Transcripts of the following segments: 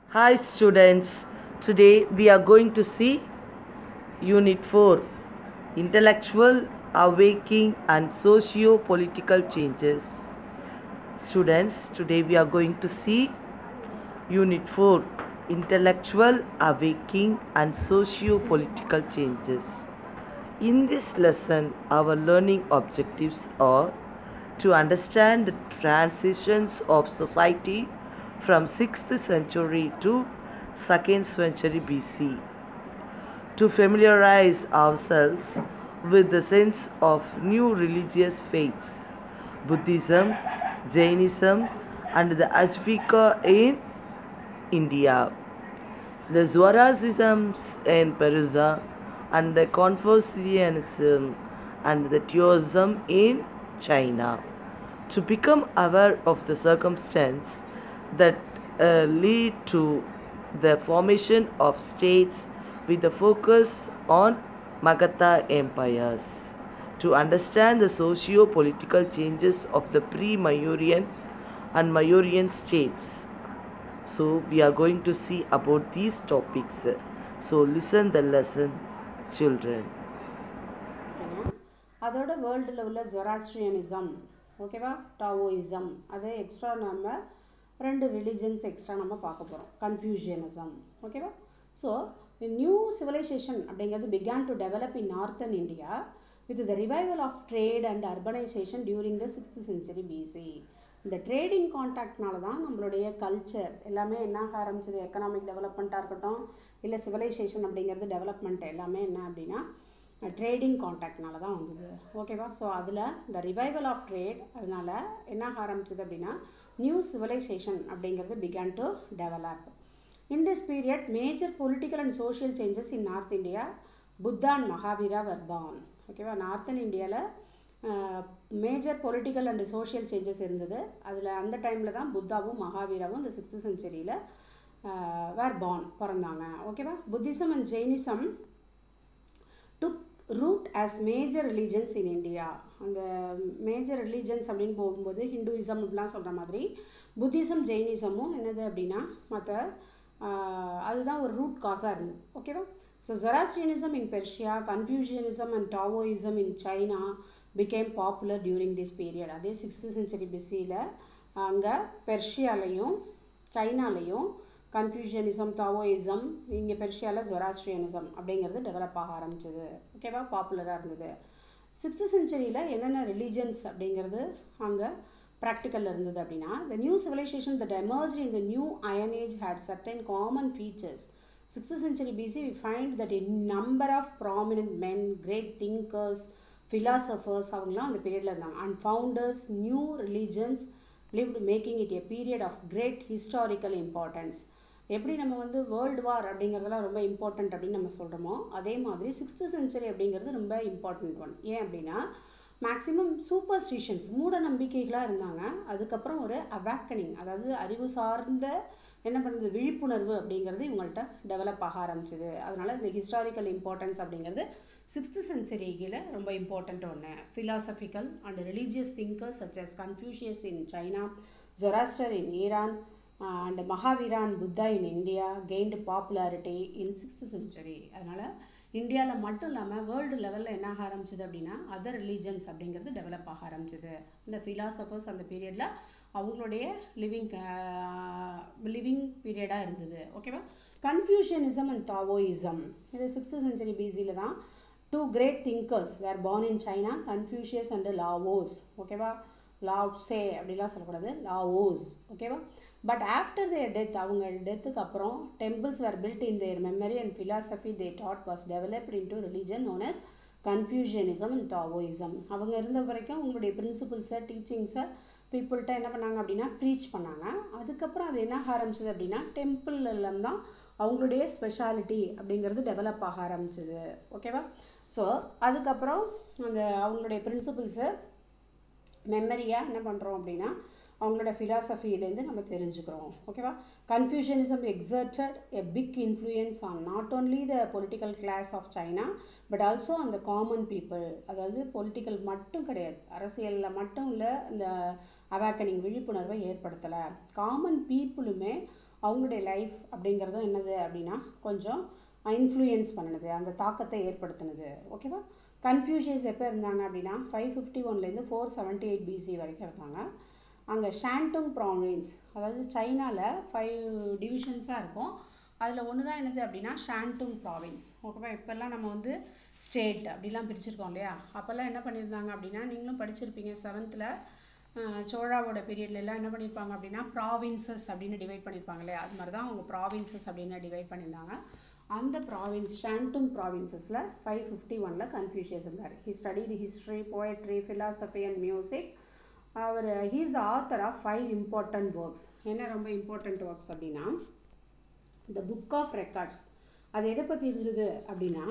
Hi students, today we are going to see Unit 4 Intellectual Awakening and Socio-Political Changes. Students, today we are going to see Unit 4 Intellectual Awakening and Socio-Political Changes. In this lesson, our learning objectives are to understand the transitions of society from 6th century to 2nd century BC, to familiarize ourselves with the sense of new religious faiths, Buddhism, Jainism, and the Advaita in India, the Zoroastrianism in Persia, and the Confucianism and the Taoism in China. To become aware of the circumstance that uh, lead to the formation of states with a focus on Magadha empires. To understand the socio-political changes of the pre-Mauryan and Mauryan states. So we are going to see about these topics. So listen the lesson children. ஓகேங்க அதோட வேர்ல்டில் உள்ள Zoroastrianism ஓகேவா Taoism அது extra நம்ம ரெண்டு religions extra நம்ம பார்க்க போகிறோம் கன்ஃபியூஷியனிசம் ஓகேவா ஸோ நியூ சிவிலைசேஷன் அப்படிங்கிறது began to develop in northern India with the revival of trade and urbanisation during the sixth century BC இந்த ட்ரேடிங் கான்டாக்ட்னால தான் நம்மளுடைய கல்ச்சர் எல்லாமே என்ன ஆக ஆரம்பிச்சது எக்கனாமிக் டெவலப்மெண்ட்டாக இருக்கட்டும் இல்லை சிவிலைசேஷன் அப்படிங்கிறது டெவலப்மெண்ட் எல்லாமே என்ன அப்படின்னா ட்ரேடிங் கான்டாக்ட்னால தான் வந்தது ஓகேவா ஸோ அதில் இந்த ரிவைவல் ஆஃப் ட்ரேட் அதனால் என்ன ஆக ஆரம்பிச்சது அப்படின்னா நியூ சிவிலைசேஷன் அப்படிங்கிறது began to develop in this period major political and social changes in north India Buddha and Mahavira were born ஓகேவா நார்த்தன் இந்தியாவில் major political and social changes இருந்தது அதில் அந்த டைமில் தான் புத்தாவும் மகாவீராவும் இந்த சிக்ஸ்த் செஞ்சுரியில் வேர் பார்ன் பிறந்தாங்க ஓகேவா Buddhism and Jainism took root as major religions in India அந்த மேஜர் ரிலீஜன்ஸ் அப்படின்னு போகும்போது ஹிந்துயிசம் இப்படிலாம் சொல்கிற மாதிரி புத்திசம் ஜெயினிசமும் என்னது அப்படின்னா மற்ற அதுதான் ஒரு ரூட் காஸாக இருந்தது ஓகேவா so Zoroastrianism in Persia Confucianism and Taoism in China became popular during this period அதே சிக்ஸ்த்து செஞ்சுரி பிசியில் அங்கே பெர்ஷியாலையும் சைனாலையும் கன்ஃபியூஷனிசம் டாவோயிசம் இங்கே பெர்ஷியாவில் ஜொராஸ்ட்ரியனிசம் அப்படிங்கிறது டெவலப் ஆக ஆரம்பிச்சது ஓகேவா பாப்புலராக இருந்தது சிக்ஸ்த்து செஞ்சுரியில் என்னென்ன ரிலீஜன்ஸ் அப்படிங்கிறது அங்கே ப்ராக்டிக்கலில் இருந்தது அப்படின்னா the new civilisation that emerge in the new iron age had certain common features sixth century BC we find that in number of prominent men great thinkers philosophers அவங்களாம் அந்த பீரியடில் இருந்தாங்க and founders new religions lived making it a period of great historical importance எப்படி நம்ம வந்து world war அப்படிங்கிறதெல்லாம் ரொம்ப important அப்படின்னு நம்ம சொல்கிறோமோ அதே மாதிரி சிக்ஸ்த்து செஞ்சுரி அப்படிங்கிறது ரொம்ப இம்பார்ட்டண்ட் ஒன் ஏன் அப்படின்னா மேக்ஸிமம் சூப்பர்ஸ்டிஷன்ஸ் மூட நம்பிக்கைகளாக இருந்தாங்க அதுக்கப்புறம் ஒரு அவேக்கனிங் அதாவது அறிவு சார்ந்த என்ன பண்ணுறது விழிப்புணர்வு அப்படிங்கிறது இவங்கள்ட்ட டெவலப் ஆக ஆரம்பிச்சிது அதனால் இந்த ஹிஸ்டாரிக்கல் இம்பார்ட்டன்ஸ் அப்படிங்கிறது சிக்ஸ்த்து செஞ்சுரியில் ரொம்ப இம்பார்ட்டண்ட் ஒன்று philosophical and religious thinkers such as Confucius in China Zoroaster in Iran and Mahavira and Buddha in India gained popularity in sixth century அதனால் இந்தியாவில் மட்டும் இல்லாமல் வேர்ல்டு லெவலில் என்ன ஆக ஆரம்பிச்சது அப்படின்னா அதர் ரிலீஜன்ஸ் அப்படிங்கிறது டெவலப் ஆக ஆரம்பிச்சது இந்த ஃபிலாசபர்ஸ் அந்த பீரியடில் அவங்களுடைய லிவிங் லிவிங் பீரியடாக இருந்தது ஓகேவா கன்ஃபியூஷனிசம் அண்ட் தாவோயிசம் இது சிக்ஸ்த் செஞ்சுரி பிசியில் தான் two great thinkers were born in China Confucius and Laos ஓகேவா லாவ்சே அப்படிலாம் சொல்லக்கூடாது லாவோஸ் ஓகேவா பட் ஆஃப்டர் தேர் டெத் அவங்க டெத்துக்கு அப்புறம் temples were built in their memory and philosophy they taught was developed into religion known as Confucianism and Taoism அவங்க இருந்த வரைக்கும் உங்களுடைய பிரின்சிபல்ஸை டீச்சிங்ஸை பீப்புள்கிட்ட என்ன பண்ணாங்க அப்படின்னா ப்ரீச் பண்ணாங்க அதுக்கப்புறம் அது என்ன ஆரம்பிச்சது அப்படின்னா டெம்பிள்லாம் தான் அவங்களுடைய ஸ்பெஷாலிட்டி அப்படிங்கிறது டெவலப் ஆக ஆரம்பிச்சது ஓகேவா ஸோ அதுக்கப்புறம் அந்த அவங்களுடைய பிரின்சிபல்ஸை மெமரியாக என்ன பண்ணுறோம் அப்படின்னா அவங்களோட ஃபிலாசபிலேருந்து நம்ம தெரிஞ்சுக்கிறோம் ஓகேவா Confucianism exerted a big influence on not only the political class of China but also அந்த காமன் பீப்புள் அதாவது பொலிட்டிக்கல் மட்டும் கிடையாது அரசியலில் மட்டும் இல்லை இந்த அவேக்கனிங் விழிப்புணர்வை ஏற்படுத்தலை காமன் பீப்புளுமே அவங்களுடைய லைஃப் அப்படிங்கிறதும் என்னது அப்படின்னா கொஞ்சம் இன்ஃப்ளூயன்ஸ் பண்ணுனது அந்த தாக்கத்தை ஏற்படுத்தினது ஓகேவா கன்ஃபியூஷியஸ் எப்போ இருந்தாங்க அப்படின்னா ஃபைவ் ஃபிஃப்டி ஒன்லேருந்து ஃபோர் செவன்ட்டி எயிட் பிசி வரைக்கும் இருந்தாங்க அங்கே ஷான்டுங் ப்ராவின்ஸ் அதாவது சைனாவில் ஃபைவ் டிவிஷன்ஸாக இருக்கும் அதில் ஒன்று தான் என்னது அப்படின்னா ஷான்டுங் ப்ராவின்ஸ் ஓகேவா இப்போல்லாம் நம்ம வந்து ஸ்டேட் அப்படிலாம் பிரிச்சிருக்கோம் இல்லையா அப்போல்லாம் என்ன பண்ணியிருந்தாங்க அப்படின்னா நீங்களும் படிச்சிருப்பீங்க செவன்த்தில் சோழாவோட பீரியட்ல எல்லாம் என்ன பண்ணியிருப்பாங்க அப்படின்னா ப்ராவின்சஸ் அப்படின்னு டிவைட் பண்ணியிருப்பாங்க இல்லையா அது மாதிரி தான் அவங்க ப்ராவின்சஸ் அப்படின்னு டிவைட் பண்ணியிருந்தாங்க அந்த ப்ராவின்ஸ் ஷான்டுங் ப்ராவின்சஸில் ஃபைவ் ஃபிஃப்டி ஒனில் கன்ஃபியூஷியஸ் இருந்தார் he studied history poetry philosophy and music அவர் he is the author of five important works என்ன ரொம்ப இம்பார்ட்டண்ட் ஒர்க்ஸ் அப்படின்னா த புக் ஆஃப் ரெக்கார்ட்ஸ் அது எதை பற்றி இருந்தது அப்படின்னா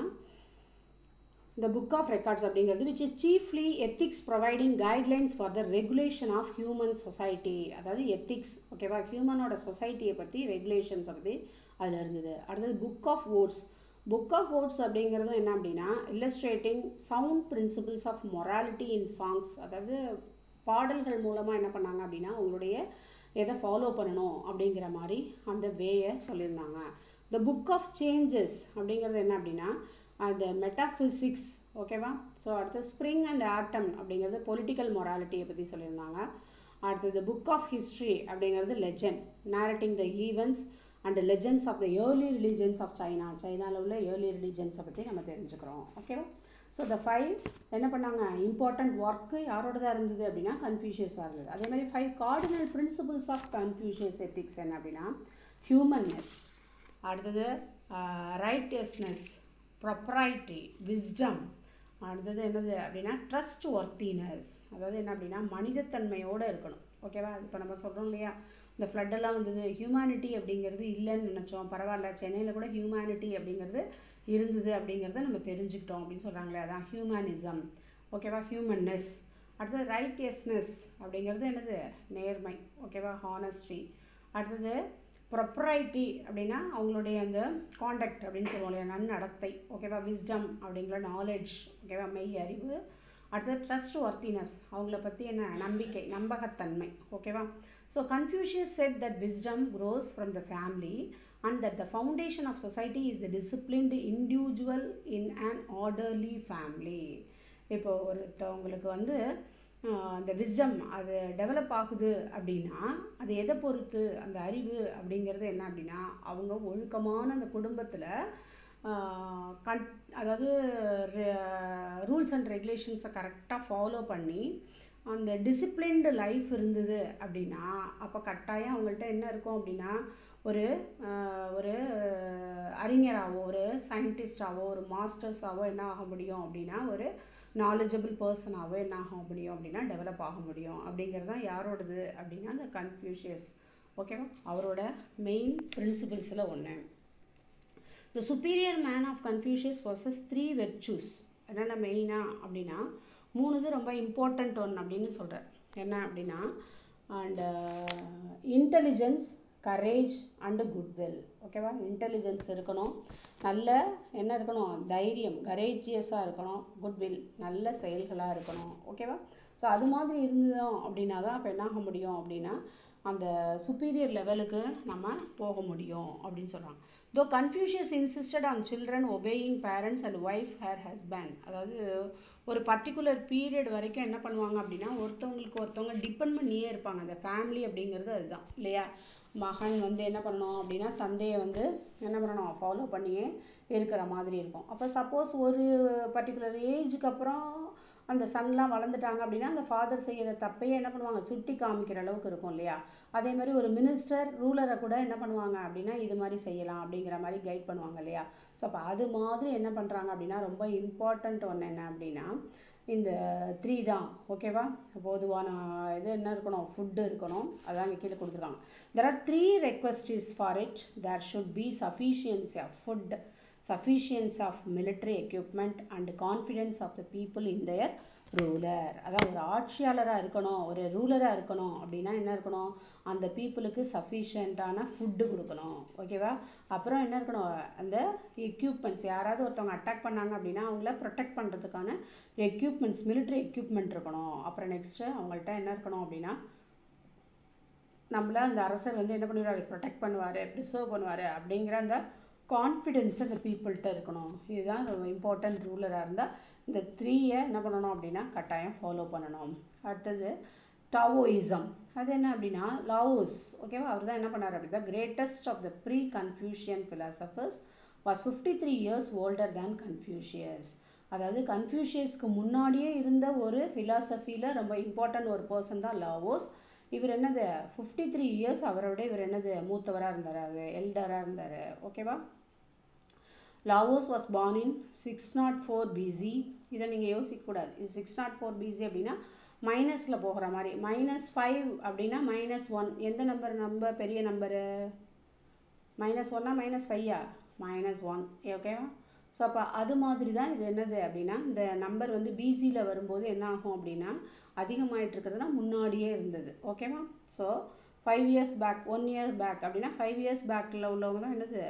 இந்த புக் ஆஃப் ரெக்கார்ட்ஸ் அப்படிங்கிறது which is chiefly ethics providing guidelines for the regulation of human society அதாவது எத்திக்ஸ் ஓகேவா ஹியூமனோட சொசைட்டியை பற்றி ரெகுலேஷன்ஸை பற்றி அதில் இருந்தது அடுத்தது book of words book of words அப்படிங்கிறதும் என்ன அப்படின்னா illustrating sound principles of morality in songs அதாவது பாடல்கள் மூலமாக என்ன பண்ணாங்க அப்படின்னா உங்களுடைய எதை ஃபாலோ பண்ணணும் அப்படிங்கிற மாதிரி அந்த வேயை சொல்லியிருந்தாங்க த புக் ஆஃப் சேஞ்சஸ் அப்படிங்கிறது என்ன அப்படின்னா அந்த மெட்டாஃபிசிக்ஸ் ஓகேவா ஸோ அடுத்து ஸ்ப்ரிங் அண்ட் ஆட்டம் அப்படிங்கிறது பொலிட்டிக்கல் மொராலிட்டியை பற்றி சொல்லியிருந்தாங்க அடுத்தது புக் ஆஃப் ஹிஸ்ட்ரி அப்படிங்கிறது legend narrating the events and legends of the early religions of China சைனாவில் உள்ள ஏர்லி ரிலீஜன்ஸை பற்றி நம்ம தெரிஞ்சுக்கிறோம் ஓகேவா ஸோ த ஃபைவ் என்ன பண்ணாங்க இம்பார்ட்டண்ட் ஒர்க்கு யாரோடதாக இருந்தது அப்படின்னா கன்ஃபியூஷியஸாக இருந்தது அதே மாதிரி five cardinal principles of Confucius ethics என்ன அப்படின்னா ஹியூமன்னஸ் அடுத்தது ரைட்டியஸ்னஸ் ப்ரொப்ரைட்டி விஸ்டம் அடுத்தது என்னது அப்படின்னா ட்ரஸ்ட் ஒர்த்தினஸ் அதாவது என்ன அப்படின்னா மனிதத்தன்மையோடு இருக்கணும் ஓகேவா இப்போ நம்ம சொல்கிறோம் இல்லையா இந்த ஃப்ளட்டெல்லாம் வந்தது ஹியூமனிட்டி அப்படிங்கிறது இல்லைன்னு நினச்சோம் பரவாயில்ல சென்னையில் கூட ஹியூமனிட்டி அப்படிங்கிறது இருந்தது அப்படிங்கிறத நம்ம தெரிஞ்சுக்கிட்டோம் அப்படின்னு சொல்கிறாங்களே அதான் ஹியூமனிசம் ஓகேவா ஹியூமன்னஸ் அடுத்தது ரைட்டியஸ்னஸ் அப்படிங்கிறது என்னது நேர்மை ஓகேவா ஹானஸ்டி அடுத்தது ப்ரொப்ரைட்டி அப்படின்னா அவங்களுடைய அந்த காண்டக்ட் அப்படின்னு சொல்லுவோம் இல்லையா நன்னடத்தை ஓகேவா விஸ்டம் அப்படிங்கிற நாலேஜ் ஓகேவா மெய் அறிவு அடுத்தது ட்ரஸ்ட் ஒர்த்தினஸ் அவங்கள பற்றி என்ன நம்பிக்கை நம்பகத்தன்மை ஓகேவா so Confucius said that wisdom grows from the family and that the foundation of society is the disciplined individual in an orderly family இப்போ ஒருத்தவங்களுக்கு வந்து ஆஹ், அந்த விஸ்டம் அது டெவலப் ஆகுது அப்படின்னா அது எதை பொறுத்து அந்த அறிவு அப்படிங்கிறது என்ன அப்படின்னா அவங்க ஒழுக்கமான அந்த குடும்பத்தில் கன் அதாவது ரூல்ஸ் அண்ட் ரெகுலேஷன்ஸை கரெக்டாக ஃபாலோ பண்ணி அந்த டிசிப்ளின்டு லைஃப் இருந்தது அப்படின்னா அப்போ கட்டாயம் அவங்கள்ட்ட என்ன இருக்கும் அப்படின்னா ஒரு ஆஹ், ஒரு அறிஞராகவோ ஒரு சயின்டிஸ்டாவோ ஒரு மாஸ்டர்ஸாவோ என்ன ஆக முடியும் அப்படின்னா ஒரு நாலேஜபிள் பர்சனாகவோ என்ன ஆக முடியும் அப்படின்னா டெவலப் ஆக முடியும் அப்படிங்கிறது தான் யாரோடது அப்படின்னா அந்த கன்ஃபியூஷியஸ் ஓகேவா அவரோட மெயின் பிரின்சிபிள்ஸில் ஒன்று the superior man of Confucius possess three virtues என்னென்ன மெயினாக அப்படின்னா மூணு இது ரொம்ப இம்பார்ட்டண்ட் ஒன் அப்படின்னு சொல்கிறேன் என்ன அப்படின்னா and intelligence courage and goodwill ஓகேவா இன்டெலிஜென்ஸ் இருக்கணும் நல்ல என்ன இருக்கணும் தைரியம் கரேஜியஸாக இருக்கணும் குட்வில் நல்ல செயல்களாக இருக்கணும் ஓகேவா ஸோ அது மாதிரி இருந்தோம் அப்படின்னா தான் அப்போ என்ன ஆக முடியும் அப்படின்னா அந்த சுப்பீரியர் லெவலுக்கு நம்ம போக முடியும் அப்படின்னு சொல்கிறாங்க though Confucius insisted on children obeying parents and wife her husband அதாவது ஒரு பர்டிகுலர் பீரியட் வரைக்கும் என்ன பண்ணுவாங்க அப்படின்னா ஒருத்தவங்களுக்கு ஒருத்தவங்க டிபெண்ட் பண்ணியே இருப்பாங்க அந்த ஃபேமிலி அப்படிங்கிறது அதுதான் இல்லையா மகன் வந்து என்ன பண்ணணும் அப்படின்னா தந்தையை வந்து என்ன பண்ணணும் ஃபாலோ பண்ணியே இருக்கிற மாதிரி இருக்கும் அப்போ சப்போஸ் ஒரு பர்டிகுலர் ஏஜுக்கு அப்புறம் அந்த சன்லாம் வளர்ந்துட்டாங்க அப்படின்னா அந்த ஃபாதர் செய்கிற தப்பையே என்ன பண்ணுவாங்க சுட்டி காமிக்கிற அளவுக்கு இருக்கும் இல்லையா அதே மாதிரி ஒரு மினிஸ்டர் ரூலரை கூட என்ன பண்ணுவாங்க அப்படின்னா இது மாதிரி செய்யலாம் அப்படிங்கிற மாதிரி கைட் பண்ணுவாங்க இல்லையா ஸோ அப்போ அது மாதிரி என்ன பண்ணுறாங்க அப்படின்னா ரொம்ப இம்பார்ட்டண்ட் ஒன்று என்ன அப்படின்னா இந்த த்ரீ தான் ஓகேவா பொதுவான இது என்ன இருக்கணும் ஃபுட்டு இருக்கணும் அதான் இங்கே கீழே கொடுத்துருக்காங்க there are three request is for it there should be sufficiency of food sufficiency of military equipment and confidence of the people in their ruler அதான் ஒரு ஆட்சியாளராக இருக்கணும் ஒரு ரூலராக இருக்கணும் அப்படின்னா என்ன இருக்கணும் அந்த பீப்புளுக்கு சஃபிஷியண்ட்டான ஃபுட்டு கொடுக்கணும் ஓகேவா அப்புறம் என்ன இருக்கணும் அந்த எக்யூப்மெண்ட்ஸ் யாராவது ஒருத்தவங்க அட்டாக் பண்ணாங்க அப்படின்னா அவங்கள ப்ரொடெக்ட் பண்ணுறதுக்கான எக்யூப்மெண்ட்ஸ் military எக்யூப்மெண்ட் இருக்கணும் அப்புறம் நெக்ஸ்ட்டு அவங்கள்ட்ட என்ன இருக்கணும் அப்படின்னா நம்மள அந்த அரசர் வந்து என்ன பண்ணுவார் ப்ரொடெக்ட் பண்ணுவார் ப்ரிசர்வ் பண்ணுவார் அப்படிங்கிற அந்த கான்ஃபிடென்ஸ் அந்த பீப்புள்கிட்ட இருக்கணும் இதுதான் ரொம்ப இம்பார்ட்டன்ட் ரூலராக இருந்தால் இந்த த்ரீயை என்ன பண்ணணும் அப்படின்னா கட்டாயம் ஃபாலோ பண்ணணும் அடுத்தது டாவோயிசம் அது என்ன அப்படின்னா லாவோஸ் ஓகேவா அவர் தான் என்ன பண்ணார் அப்படின்னா greatest of the pre Confucian philosophers was fifty three years older than Confucius அதாவது கன்ஃபியூஷியஸ்க்கு முன்னாடியே இருந்த ஒரு ஃபிலாசபியில் ரொம்ப இம்பார்ட்டன்ட் ஒரு பர்சன் தான் லாவோஸ் இவர் என்னது ஃபிஃப்டி த்ரீ இயர்ஸ் அவரோட இவர் என்னது மூத்தவராக இருந்தார் அது எல்டராக இருந்தார் ஓகேவா Laos was born in six nought four BC இதை நீங்கள் யோசிக்கக்கூடாது இது சிக்ஸ் நாட் ஃபோர் பிசி அப்படின்னா மைனஸில் போகிற மாதிரி மைனஸ் ஃபைவ் அப்படின்னா மைனஸ் ஒன் எந்த நம்பர் நம்ப பெரிய நம்பரு மைனஸ் ஒன்னா மைனஸ் ஃபையா மைனஸ் ஒன் ஓகேவா ஸோ அப்போ அது மாதிரி தான் இது என்னது அப்படின்னா இந்த நம்பர் வந்து பிசியில் வரும்போது என்ன ஆகும் அப்படின்னா அதிகமாயிட்டு இருக்கிறதுனா முன்னாடியே இருந்தது ஓகேவா so five years back one year back அப்படின்னா ஃபைவ் இயர்ஸ் பேக்கில் உள்ளவங்க தான் என்னது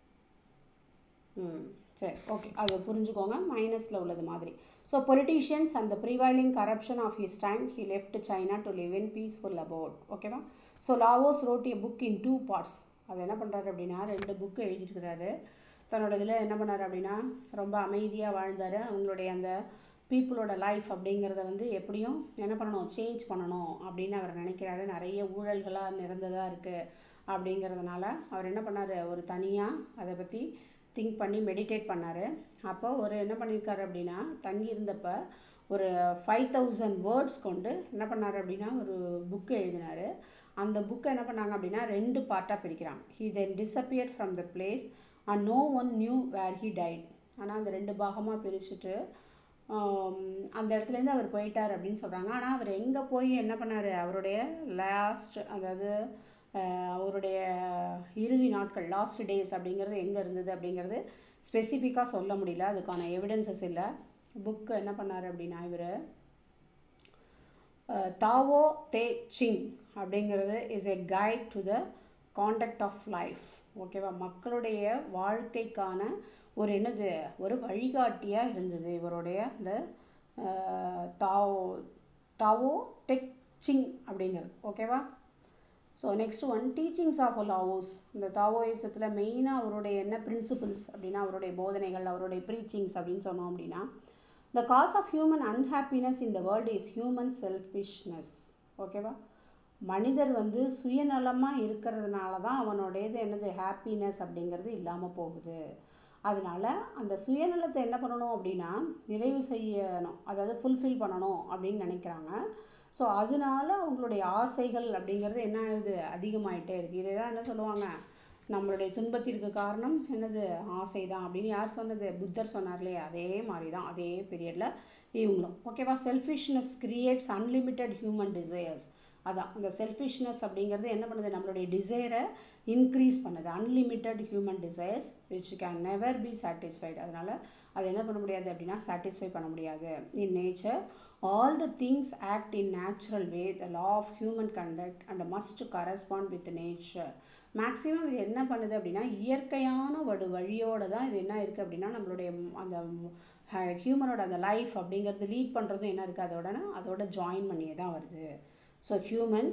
ம் சரி ஓகே அது புரிஞ்சுக்கோங்க மைனஸில் உள்ளது மாதிரி ஸோ பொலிட்டீஷியன்ஸ் அந்த prevailing corruption of his time he left China to live in peaceful about ஓகேவா so Laos wrote a book in two parts அது என்ன பண்ணுறாரு அப்படின்னா ரெண்டு புக்கு எழுதியிருக்கிறாரு தன்னோட இதில் என்ன பண்ணார் அப்படின்னா ரொம்ப அமைதியாக வாழ்ந்தார் அவங்களுடைய அந்த பீப்புளோட லைஃப் அப்படிங்கிறத வந்து எப்படியும் என்ன பண்ணணும் சேஞ்ச் பண்ணணும் அப்படின்னு அவர் நினைக்கிறாரு நிறைய ஊழல்களாக நிறந்ததாக இருக்குது அப்படிங்கிறதுனால அவர் என்ன பண்ணார் ஒரு தனியாக அதை பற்றி திங்க் பண்ணி மெடிடேட் பண்ணார் அப்போ ஒரு என்ன பண்ணியிருக்காரு அப்படின்னா தங்கியிருந்தப்ப ஒரு ஃபைவ் தௌசண்ட் வேர்ட்ஸ் கொண்டு என்ன பண்ணார் அப்படின்னா ஒரு புக்கு எழுதினார் அந்த புக்கை என்ன பண்ணாங்க அப்படின்னா ரெண்டு பார்ட்டாக பிரிக்கிறாங்க he then disappeared from the place and no one knew where he died ஆனால் அந்த ரெண்டு பாகமாக பிரிச்சுட்டு ஆம், அந்த இடத்துலேருந்து அவர் போயிட்டார் அப்படின்னு சொல்கிறாங்க ஆனால் அவர் எங்கே போய் என்ன பண்ணார் அவருடைய லாஸ்ட் அதாவது அஹ், அவருடைய இறுதி நாட்கள் லாஸ்ட் டேஸ் அப்படிங்கிறது எங்கே இருந்தது அப்படிங்கிறது ஸ்பெசிஃபிக்காக சொல்ல முடியல அதுக்கான எவிடன்சஸ் இல்லை புக்கு என்ன பண்ணார் அப்படின்னா இவர் டாவோ தே சிங் அப்படிங்கிறது is a guide to the conduct of life ஓகேவா மக்களுடைய வாழ்க்கைக்கான ஒரு என்னது ஒரு வழிகாட்டியாக இருந்தது இவருடைய இந்த அஹ், டாவோ டாவோ டெக் சிங் அப்படிங்கிறது ஓகேவா so next one teachings of Laos இந்த டாவோயிசத்தில் மெயினாக அவருடைய என்ன பிரின்சிபிள்ஸ் அப்படின்னா அவருடைய போதனைகள் அவருடைய ப்ரீச்சிங்ஸ் அப்படின்னு சொன்னோம் அப்படின்னா the cause of human unhappiness in the world is human selfishness ஓகேவா மனிதர் வந்து சுயநலமாக இருக்கிறதுனால தான் அவனுடையது என்னது ஹாப்பினஸ் அப்படிங்கிறது இல்லாமல் போகுது அதனால அந்த சுயநலத்தை என்ன பண்ணணும் அப்படின்னா நிறைவு செய்யணும் அதாவது ஃபுல்ஃபில் பண்ணணும் அப்படின்னு நினைக்கிறாங்க ஸோ அதனால அவங்களுடைய ஆசைகள் அப்படிங்கிறது என்ன ஆகுது அதிகமாயிட்டே இருக்குது இதை தான் என்ன சொல்லுவாங்க நம்மளுடைய துன்பத்திற்கு காரணம் என்னது ஆசை தான் அப்படின்னு யார் சொன்னது புத்தர் சொன்னார் இல்லையா அதே மாதிரி தான் அதே பீரியடில் இவங்களும் ஓகேவா selfishness creates unlimited human desires அதான் அந்த செல்ஃபிஷ்னஸ் அப்படிங்கிறது என்ன பண்ணுது நம்மளுடைய டிசைரை இன்க்ரீஸ் பண்ணுது unlimited human desires which can never be satisfied அதனால் அது என்ன பண்ண முடியாது அப்படின்னா சாட்டிஸ்ஃபை பண்ண முடியாது in nature all the things act in natural way the law of human conduct and must correspond with nature maximum இது என்ன பண்ணுது அப்படின்னா இயற்கையான வடு வழியோட தான் இது என்ன இருக்குது அப்படின்னா நம்மளுடைய ம், அந்த ஹியூமனோட அந்த லைஃப் அப்படிங்கிறது லீட் பண்ணுறதும் என்ன இருக்குது அதோட அதோட ஜாயின் பண்ணியே தான் வருது so humans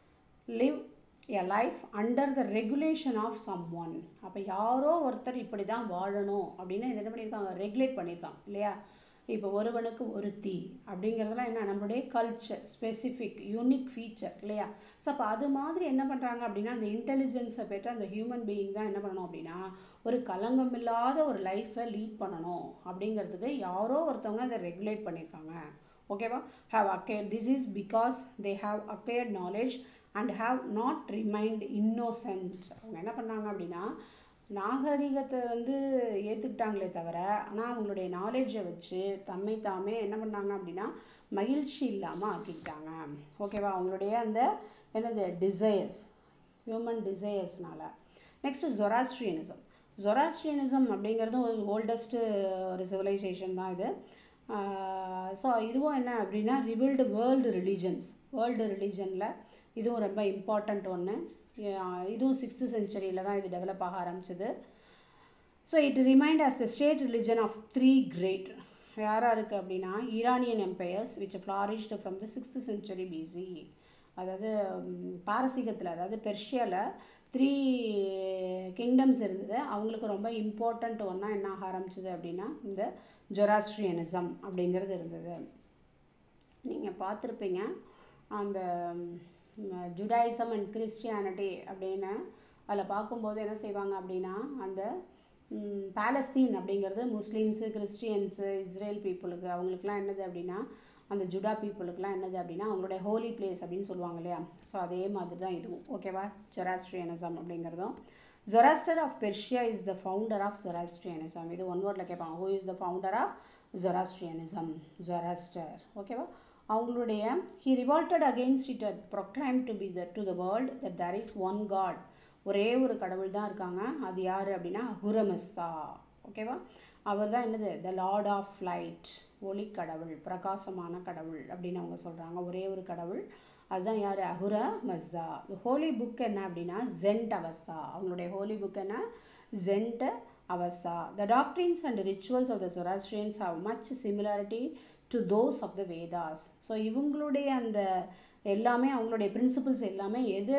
live a life under the regulation of someone அப்போ யாரோ ஒருத்தர் இப்படி தான் வாழணும் அப்படின்னு இது என்ன பண்ணியிருக்காங்க ரெகுலேட் பண்ணியிருக்காங்க இல்லையா இப்போ ஒருவனுக்கு ஒருத்தி அப்படிங்கிறதெல்லாம் என்ன நம்மளுடைய கல்ச்சர் ஸ்பெசிஃபிக் யூனிக் ஃபீச்சர் இல்லையா ஸோ அப்போ அது மாதிரி என்ன பண்ணுறாங்க அப்படின்னா அந்த இன்டெலிஜென்ஸை பெற்ற அந்த ஹியூமன் பீயிங் தான் என்ன பண்ணணும் அப்படின்னா ஒரு களங்கம் இல்லாத ஒரு லைஃப்பை லீட் பண்ணணும் அப்படிங்கிறதுக்கு யாரோ ஒருத்தவங்க அதை ரெகுலேட் பண்ணியிருக்காங்க ஓகேவா have acquired this is because they have acquired knowledge and have not remained innocent அவங்க என்ன பண்ணாங்க அப்படின்னா நாகரிகத்தை வந்து ஏற்றுக்கிட்டாங்களே தவிர ஆனால் அவங்களுடைய நாலேஜை வச்சு தம்மை தாமே என்ன பண்ணாங்க அப்படின்னா மகிழ்ச்சி இல்லாமல் ஆக்கிக்கிட்டாங்க ஓகேவா அவங்களுடைய அந்த என்னது டிசையர்ஸ் ஹியூமன் டிசையர்ஸ்னால நெக்ஸ்ட் ஜொராஸ்ட்ரியனிசம் ஜொராஸ்ட்ரியனிசம் அப்படிங்கிறதும் ஒரு ஓல்டஸ்ட்டு ஒரு சிவிலைசேஷன் தான் இது ஸோ இதுவும் என்ன அப்படின்னா ரிவில்டு வேர்ல்டு ரிலீஜன்ஸ் வேர்ல்டு ரிலீஜனில் இதுவும் ரொம்ப இம்பார்ட்டண்ட் ஒன்று இதுவும் சிக்ஸ்த்து செஞ்சுரியில் தான் இது டெவலப் ஆக ஆரம்பிச்சது so it remained as the state religion of three great யாராக இருக்குது அப்படின்னா Iranian empires which flourished from the sixth century BC அதாவது பாரசீகத்தில் அதாவது பெர்ஷியாவில் த்ரீ கிங்டம்ஸ் இருந்தது அவங்களுக்கு ரொம்ப இம்பார்ட்டண்ட் ஒன்றா என்ன ஆக ஆரம்பிச்சது அப்படின்னா இந்த ஜொராஸ்ட்ரியனிசம் அப்படிங்கிறது இருந்தது நீங்கள் பார்த்துருப்பீங்க அந்த ஜுடாயிசம் அண்ட் கிறிஸ்டியானிட்டி அப்படின்னு அதில் பார்க்கும்போது என்ன செய்வாங்க அப்படின்னா அந்த பாலஸ்தீன் அப்படிங்கிறது முஸ்லீம்ஸு கிறிஸ்டியன்ஸு இஸ்ரேல் பீப்புளுக்கு அவங்களுக்குலாம் என்னது அப்படின்னா அந்த ஜுடா பீப்புளுக்குலாம் என்னது அப்படின்னா அவங்களுடைய ஹோலி பிளேஸ் அப்படின்னு சொல்லுவாங்க இல்லையா ஸோ அதே மாதிரி தான் இதுவும் ஓகேவா ஜொராஸ்ட்ரியனிசம் அப்படிங்கிறதும் Zoroaster of Persia is the founder of Zoroastrianism இது ஒன் வேர்டில் கேட்பாங்க who is the founder of Zoroastrianism Zoroaster ஓகேவா அவங்களுடைய he revolted against it proclaim to be the to the world that there is one God ஒரே ஒரு கடவுள் தான் இருக்காங்க அது யார் அப்படின்னா ஹுரமஸ்தா ஓகேவா அவர் தான் என்னது த லார்ட் ஆஃப் லைட் ஒளி கடவுள் பிரகாசமான கடவுள் அப்படின்னு அவங்க சொல்கிறாங்க ஒரே ஒரு கடவுள் அதுதான் யார் அஹுர மஸ்தா ஹோலி புக் என்ன அப்படின்னா ஜென்ட் அவஸ்தா அவங்களுடைய ஹோலி புக் என்ன Zend Avesta the doctrines and rituals of the Zoroastrians how much similarity to those of the Vedas so இவங்களுடைய அந்த எல்லாமே அவங்களுடைய பிரின்சிபிள்ஸ் எல்லாமே எது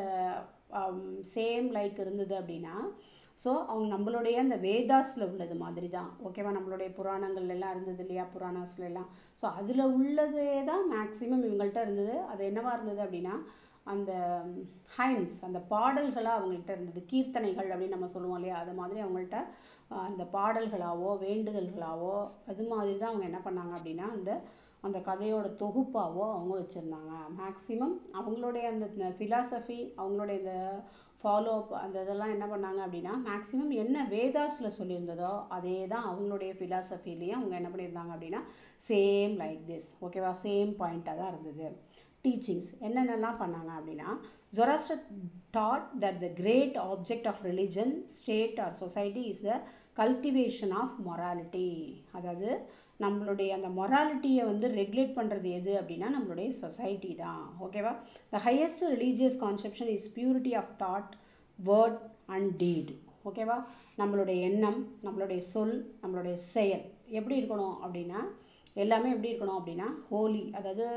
சேம் லைக் இருந்தது அப்படின்னா ஸோ அவங்க நம்மளுடைய அந்த வேதாஸில் உள்ளது மாதிரி தான் ஓகேவா நம்மளுடைய புராணங்கள் எல்லாம் இருந்தது இல்லையா புராணாஸ்ல எல்லாம் ஸோ அதில் உள்ளதே தான் மேக்ஸிமம் இவங்கள்ட்ட இருந்தது அது என்னவா இருந்தது அப்படின்னா அந்த ஹைம்ஸ் அந்த பாடல்களாக அவங்கள்ட்ட இருந்தது கீர்த்தனைகள் அப்படின்னு நம்ம சொல்லுவோம் இல்லையா அது மாதிரி அவங்கள்ட்ட அந்த பாடல்களாவோ வேண்டுதல்களாவோ அது மாதிரி தான் அவங்க என்ன பண்ணாங்க அப்படின்னா அந்த அந்த கதையோட தொகுப்பாவோ அவங்க வச்சுருந்தாங்க மேக்ஸிமம் அவங்களுடைய அந்த ஃபிலாசபி அவங்களுடைய இந்த ஃபாலோ அப் அந்த இதெல்லாம் என்ன பண்ணாங்க அப்படின்னா மேக்ஸிமம் என்ன வேதாஸில் சொல்லியிருந்ததோ அதே தான் அவங்களுடைய ஃபிலாசபிலையும் அவங்க என்ன பண்ணியிருந்தாங்க அப்படின்னா சேம் லைக் திஸ் ஓகேவா சேம் பாயிண்ட்டாக தான் இருந்தது டீச்சிங்ஸ் என்னென்னலாம் பண்ணாங்க அப்படின்னா Zoroaster taught that the great object of religion state or society is the cultivation of morality அதாவது நம்மளுடைய அந்த மொராலிட்டியை வந்து ரெகுலேட் பண்ணுறது எது அப்படின்னா நம்மளுடைய சொசைட்டி தான் ஓகேவா the highest religious conception is purity of thought word and deed ஓகேவா நம்மளுடைய எண்ணம் நம்மளுடைய சொல் நம்மளுடைய செயல் எப்படி இருக்கணும் அப்படின்னா எல்லாமே எப்படி இருக்கணும் அப்படின்னா ஹோலி அதாவது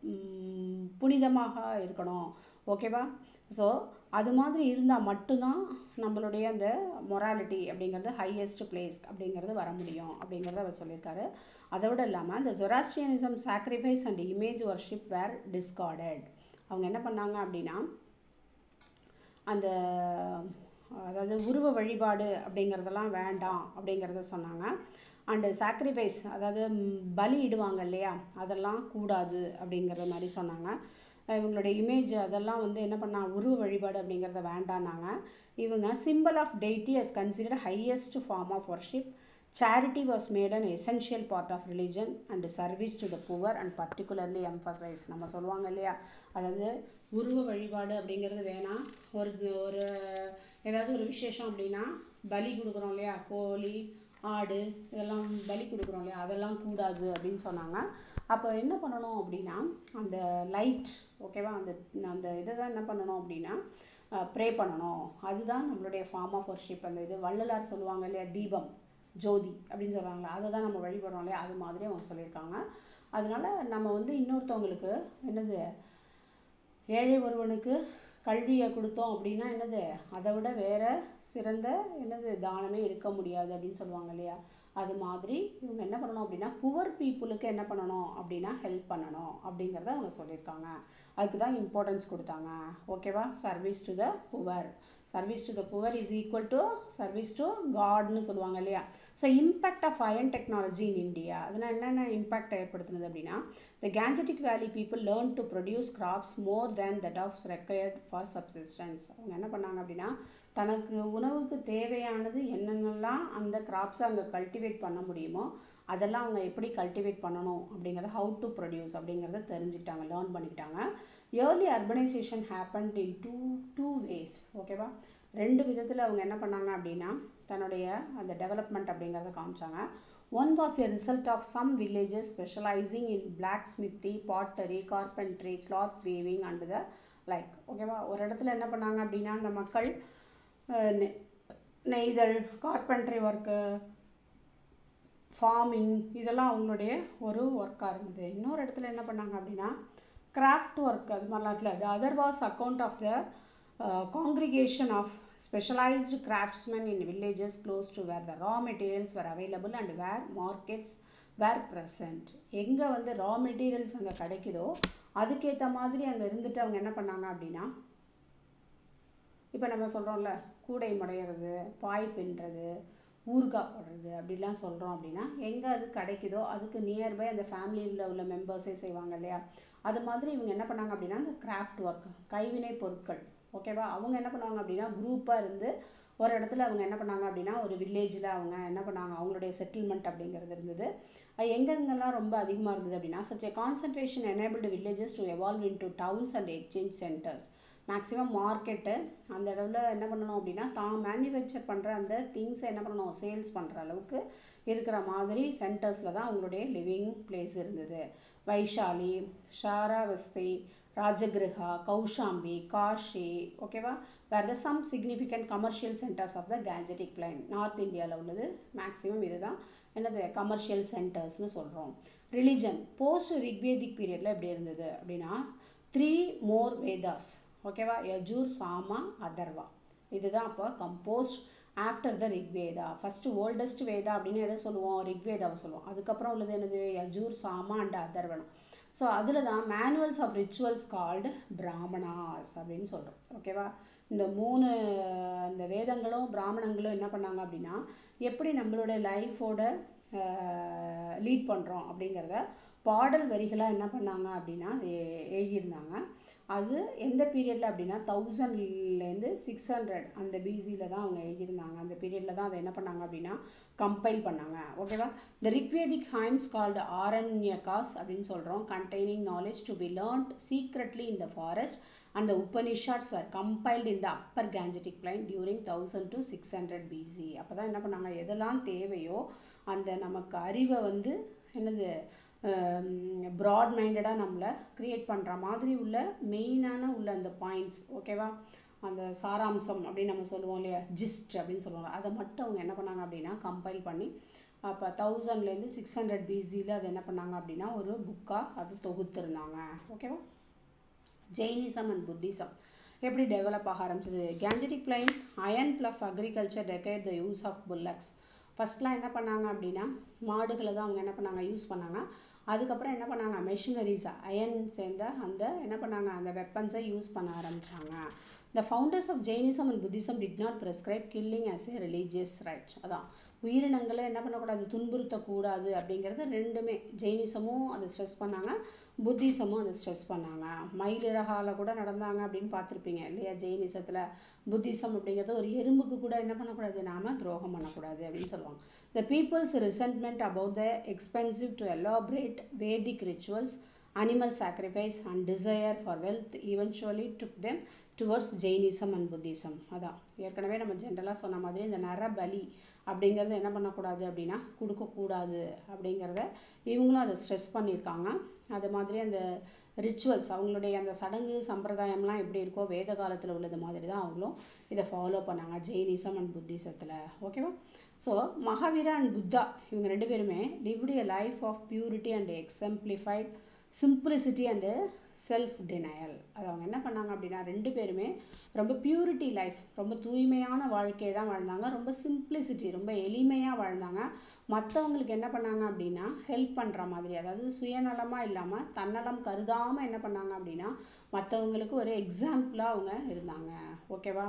புனிதமாக இருக்கணும் ஓகேவா ஸோ அது மாதிரி இருந்தால் மட்டும்தான் நம்மளுடைய அந்த மொராலிட்டி அப்படிங்கிறது ஹையஸ்ட் பிளேஸ் அப்படிங்கிறது வர முடியும் அப்படிங்கிறத அவர் சொல்லியிருக்காரு அதை விட இல்லாமல் இந்த Zoroastrianism sacrifice and image worship were discarded அவங்க என்ன பண்ணாங்க அப்படின்னா அந்த அதாவது உருவ வழிபாடு அப்படிங்கிறதெல்லாம் வேண்டாம் அப்படிங்கிறத சொன்னாங்க அண்டு சாக்ரிஃபைஸ் அதாவது பலி இடுவாங்க இல்லையா அதெல்லாம் கூடாது அப்படிங்கிற மாதிரி சொன்னாங்க இவங்களுடைய இமேஜ் அதெல்லாம் வந்து என்ன பண்ணா உருவ வழிபாடு அப்படிங்கிறத வேண்டான்னாங்க இவங்க simple of deity as considered highest form of worship charity was made an essential part of religion and service to the poor and particularly emphasize நம்ம சொல்லுவாங்க இல்லையா அதாவது உருவ வழிபாடு அப்படிங்கிறது வேணாம் ஒரு ஒரு ஏதாவது ஒரு விசேஷம் அப்படின்னா பலி கொடுக்குறோம் இல்லையா கோழி ஆடு இதெல்லாம் பலி கொடுக்குறோம் இல்லையா அதெல்லாம் கூடாது அப்படின்னு சொன்னாங்க அப்போ என்ன பண்ணணும் அப்படின்னா அந்த லைட் ஓகேவா அந்த அந்த இதை தான் என்ன பண்ணணும் அப்படின்னா ப்ரே பண்ணணும் அதுதான் நம்மளுடைய ஃபார்ம் ஆஃப் ஒர்ஷிப் அந்த இது வள்ளலார் சொல்லுவாங்க இல்லையா தீபம் ஜோதி அப்படின்னு சொல்கிறாங்களே அதை தான் நம்ம வழிபடுறோம் இல்லையா அது மாதிரி அவங்க சொல்லியிருக்காங்க அதனால நம்ம வந்து இன்னொருத்தவங்களுக்கு என்னது ஏழை ஒருவனுக்கு கல்வியை கொடுத்தோம் அப்படின்னா என்னது அதை விட வேற சிறந்த என்னது தானமே இருக்க முடியாது அப்படின்னு சொல்லுவாங்க இல்லையா அது மாதிரி இவங்க என்ன பண்ணணும் அப்படின்னா புவர் பீப்புளுக்கு என்ன பண்ணணும் அப்படின்னா ஹெல்ப் பண்ணணும் அப்படிங்கிறத அவங்க சொல்லியிருக்காங்க அதுக்கு தான் இம்பார்ட்டன்ஸ் கொடுத்தாங்க ஓகேவா service to the poor service to the poor is equal to service to காட்னு சொல்லுவாங்க இல்லையா so impact of iron technology in India அதனால் என்னென்ன இம்பேக்ட் ஏற்படுத்துனது அப்படின்னா the Gangetic valley people learn to produce crops more than that of required for subsistence அவங்க என்ன பண்ணாங்க அப்படின்னா தனக்கு உணவுக்கு தேவையானது என்னென்னலாம் அந்த கிராப்ஸை அங்கே கல்டிவேட் பண்ண முடியுமோ அதெல்லாம் அவங்க எப்படி கல்டிவேட் பண்ணணும் அப்படிங்கிறத ஹவு டு ப்ரொடியூஸ் அப்படிங்கிறத தெரிஞ்சுக்கிட்டாங்க லேர்ன் பண்ணிக்கிட்டாங்க early urbanisation happened in two two ways ஓகேவா ரெண்டு விதத்தில் அவங்க என்ன பண்ணாங்க அப்படின்னா தன்னுடைய அந்த டெவலப்மெண்ட் அப்படிங்கிறத காமிச்சாங்க one was a result of some villages specialising in blacksmithy pottery carpentry cloth weaving and the like ஓகேவா ஒரு இடத்துல என்ன பண்ணாங்க அப்படின்னா அந்த மக்கள் நெய்தல் கார்பென்ட்ரி ஒர்க்கு ஃபார்மிங் இதெல்லாம் அவங்களுடைய ஒரு ஒர்க்காக இருந்தது இன்னொரு இடத்துல என்ன பண்ணாங்க அப்படின்னா கிராஃப்ட் ஒர்க் அது மாதிரிலாம் இருக்குல்ல the other was account of the uh, congregation of specialized craftsmen in villages close to where the raw materials were available and where markets were present எங்கே வந்து ரா மெட்டீரியல்ஸ் அங்கே கிடைக்குதோ அதுக்கேற்ற மாதிரி அங்கே இருந்துட்டு அவங்க என்ன பண்ணாங்க அப்படின்னா இப்போ நம்ம சொல்கிறோம்ல கூடை முடையிறது பாய் பின்னுறது ஊறுகாய் போடுறது அப்படிலாம் சொல்கிறோம் அப்படின்னா எங்கே அது கிடைக்குதோ அதுக்கு நியர்பை அந்த ஃபேமிலியில் உள்ள மெம்பர்ஸே செய்வாங்க இல்லையா அது மாதிரி இவங்க என்ன பண்ணாங்க அப்படின்னா இந்த கிராஃப்ட் ஒர்க் கைவினை பொருட்கள் ஓகேவா அவங்க என்ன பண்ணுவாங்க அப்படின்னா குரூப்பாக இருந்து ஒரு இடத்துல அவங்க என்ன பண்ணாங்க அப்படின்னா ஒரு வில்லேஜில் அவங்க என்ன பண்ணாங்க அவங்களுடைய செட்டில்மெண்ட் அப்படிங்கிறது இருந்தது அது எங்கெங்கெல்லாம் ரொம்ப அதிகமாக இருந்தது அப்படின்னா such a concentration enabled villages to evolve into towns and exchange centers maximum market அந்த இடத்துல என்ன பண்ணணும் அப்படின்னா தான் மேனுஃபேக்சர் பண்ணுற அந்த திங்ஸை என்ன பண்ணணும் சேல்ஸ் பண்ணுற அளவுக்கு இருக்கிற மாதிரி சென்டர்ஸில் தான் அவங்களுடைய லிவிங் பிளேஸ் இருந்தது வைஷாலி ஷாராவஸ்தி ராஜகிருஹா கௌஷாம்பி காஷி ஓகேவா where the some significant commercial centres of the Gangetic plain north இந்தியாவில் உள்ளது மேக்ஸிமம் இதுதான் என்னது கமர்ஷியல் சென்டர்ஸ்னு சொல்கிறோம் ரிலிஜன் போஸ்ட் ரிக்வேதிக் பீரியடில் எப்படி இருந்தது அப்படின்னா த்ரீ மோர் வேதாஸ் ஓகேவா யஜூர் சாமா அதர்வா இதுதான் அப்போ composed after the Rigveda first oldest Veda அப்படின்னு எதை சொல்லுவோம் ரிக்வேதாவை சொல்லுவோம் அதுக்கப்புறம் உள்ளது என்னது யஜூர் சாமா அண்ட் அதர்வனம் ஸோ அதில் தான் manuals of rituals called Brahmanas அப்படின்னு சொல்கிறோம் ஓகேவா இந்த மூணு இந்த வேதங்களும் பிராமணங்களும் என்ன பண்ணாங்க அப்படின்னா எப்படி நம்மளோட லைஃபோட லீட் பண்ணுறோம் அப்படிங்கிறத பாடல் வரிகளாக என்ன பண்ணாங்க அப்படின்னா அது எ- எழுதியிருந்தாங்க அது எந்த பீரியடில் அப்படின்னா தௌசண்ட்லேருந்து சிக்ஸ் ஹண்ட்ரட் அந்த பிசியில் தான் அவங்க எழுதியிருந்தாங்க அந்த பீரியடில் தான் அதை என்ன பண்ணாங்க அப்படின்னா கம்பைல் பண்ணாங்க ஓகேவா த ரிக்வேதிக் ஹைம்ஸ் கால்டு ஆரண்யகாஸ் அப்படின்னு சொல்கிறோம் containing knowledge to be learnt secretly in the forest and the Upanishads were compiled in the upper Gangetic plain during 1000 to 600 BC அப்போ தான் என்ன பண்ணாங்க எதெல்லாம் தேவையோ அந்த நமக்கு அறிவை வந்து என்னது ப்ராட் மைண்டடாக நம்மளை க்ரியேட் பண்ணுற மாதிரி உள்ள மெயினான உள்ள அந்த பாயிண்ட்ஸ் ஓகேவா அந்த சாராம்சம் அப்படின்னு நம்ம சொல்லுவோம் இல்லையா ஜிஸ்ட் அப்படின்னு சொல்லுவாங்க அதை மட்டும் அவங்க என்ன பண்ணாங்க அப்படின்னா கம்பைல் பண்ணி அப்போ தௌசண்ட்லேருந்து சிக்ஸ் ஹண்ட்ரட் பிசியில் அதை என்ன பண்ணாங்க அப்படின்னா ஒரு புக்காக அது தொகுத்துருந்தாங்க ஓகேவா ஜெயினிசம் அண்ட் புத்திசம் எப்படி டெவலப் ஆக ஆரம்பிச்சது Gangetic plain iron plough agriculture decade the use of bullocks ஃபஸ்ட்லாம் என்ன பண்ணாங்க அப்படின்னா மாடுகளை தான் அவங்க என்ன பண்ணாங்க யூஸ் பண்ணாங்க அதுக்கப்புறம் என்ன பண்ணாங்க மெஷினரிஸை அயன் சேர்ந்த அந்த என்ன பண்ணாங்க அந்த வெப்பன்ஸை யூஸ் பண்ண ஆரம்பிச்சாங்க the founders of Jainism and Buddhism did not prescribe killing as a religious right அதான் உயிரினங்களை என்ன பண்ணக்கூடாது துன்புறுத்தக்கூடாது அப்படிங்கிறது ரெண்டுமே ஜெயினிசமும் அதை ஸ்ட்ரெஸ் பண்ணாங்க புத்திசமும் அதை ஸ்ட்ரெஸ் பண்ணாங்க மயிலிறகால கூட நடந்தாங்க அப்படின்னு பார்த்துருப்பீங்க இல்லையா ஜெயினிசத்தில் புத்திசம் அப்படிங்கிறது ஒரு எறும்புக்கு கூட என்ன பண்ணக்கூடாது நாம துரோகம் பண்ணக்கூடாது அப்படின்னு சொல்லுவாங்க the people's resentment about the expensive to elaborate Vedic rituals animal sacrifice and desire for wealth eventually took them towards Jainism and Buddhism அதான் ஏற்கனவே நம்ம ஜென்ரலாக சொன்ன மாதிரி இந்த நரபலி அப்படிங்கிறது என்ன பண்ணக்கூடாது அப்படின்னா கொடுக்கக்கூடாது அப்படிங்கிறத இவங்களும் அதை ஸ்ட்ரெஸ் பண்ணியிருக்காங்க அது மாதிரி அந்த ரிச்சுவல்ஸ் அவங்களுடைய அந்த சடங்கு சம்பிரதாயம்லாம் எப்படி இருக்கோ வேத காலத்தில் உள்ளது மாதிரி தான் அவங்களும் இதை ஃபாலோ பண்ணாங்க ஜெயினிசம் அண்ட் புத்திசத்தில் ஓகேவா ஸோ மகாவீரா அண்ட் புத்தா இவங்க ரெண்டு பேருமே lived a life of purity and exemplified simplicity and self denial அது அவங்க என்ன பண்ணாங்க அப்படின்னா ரெண்டு பேருமே ரொம்ப பியூரிட்டி லைஃப் ரொம்ப தூய்மையான வாழ்க்கையை தான் வாழ்ந்தாங்க ரொம்ப சிம்பிளிசிட்டி ரொம்ப எளிமையாக வாழ்ந்தாங்க மற்றவங்களுக்கு என்ன பண்ணாங்க அப்படின்னா ஹெல்ப் பண்ணுற மாதிரி அதாவது சுயநலமாக இல்லாமல் தன்னலம் கருதாமல் என்ன பண்ணாங்க அப்படின்னா மற்றவங்களுக்கு ஒரு எக்ஸாம்பிளாக அவங்க இருந்தாங்க ஓகேவா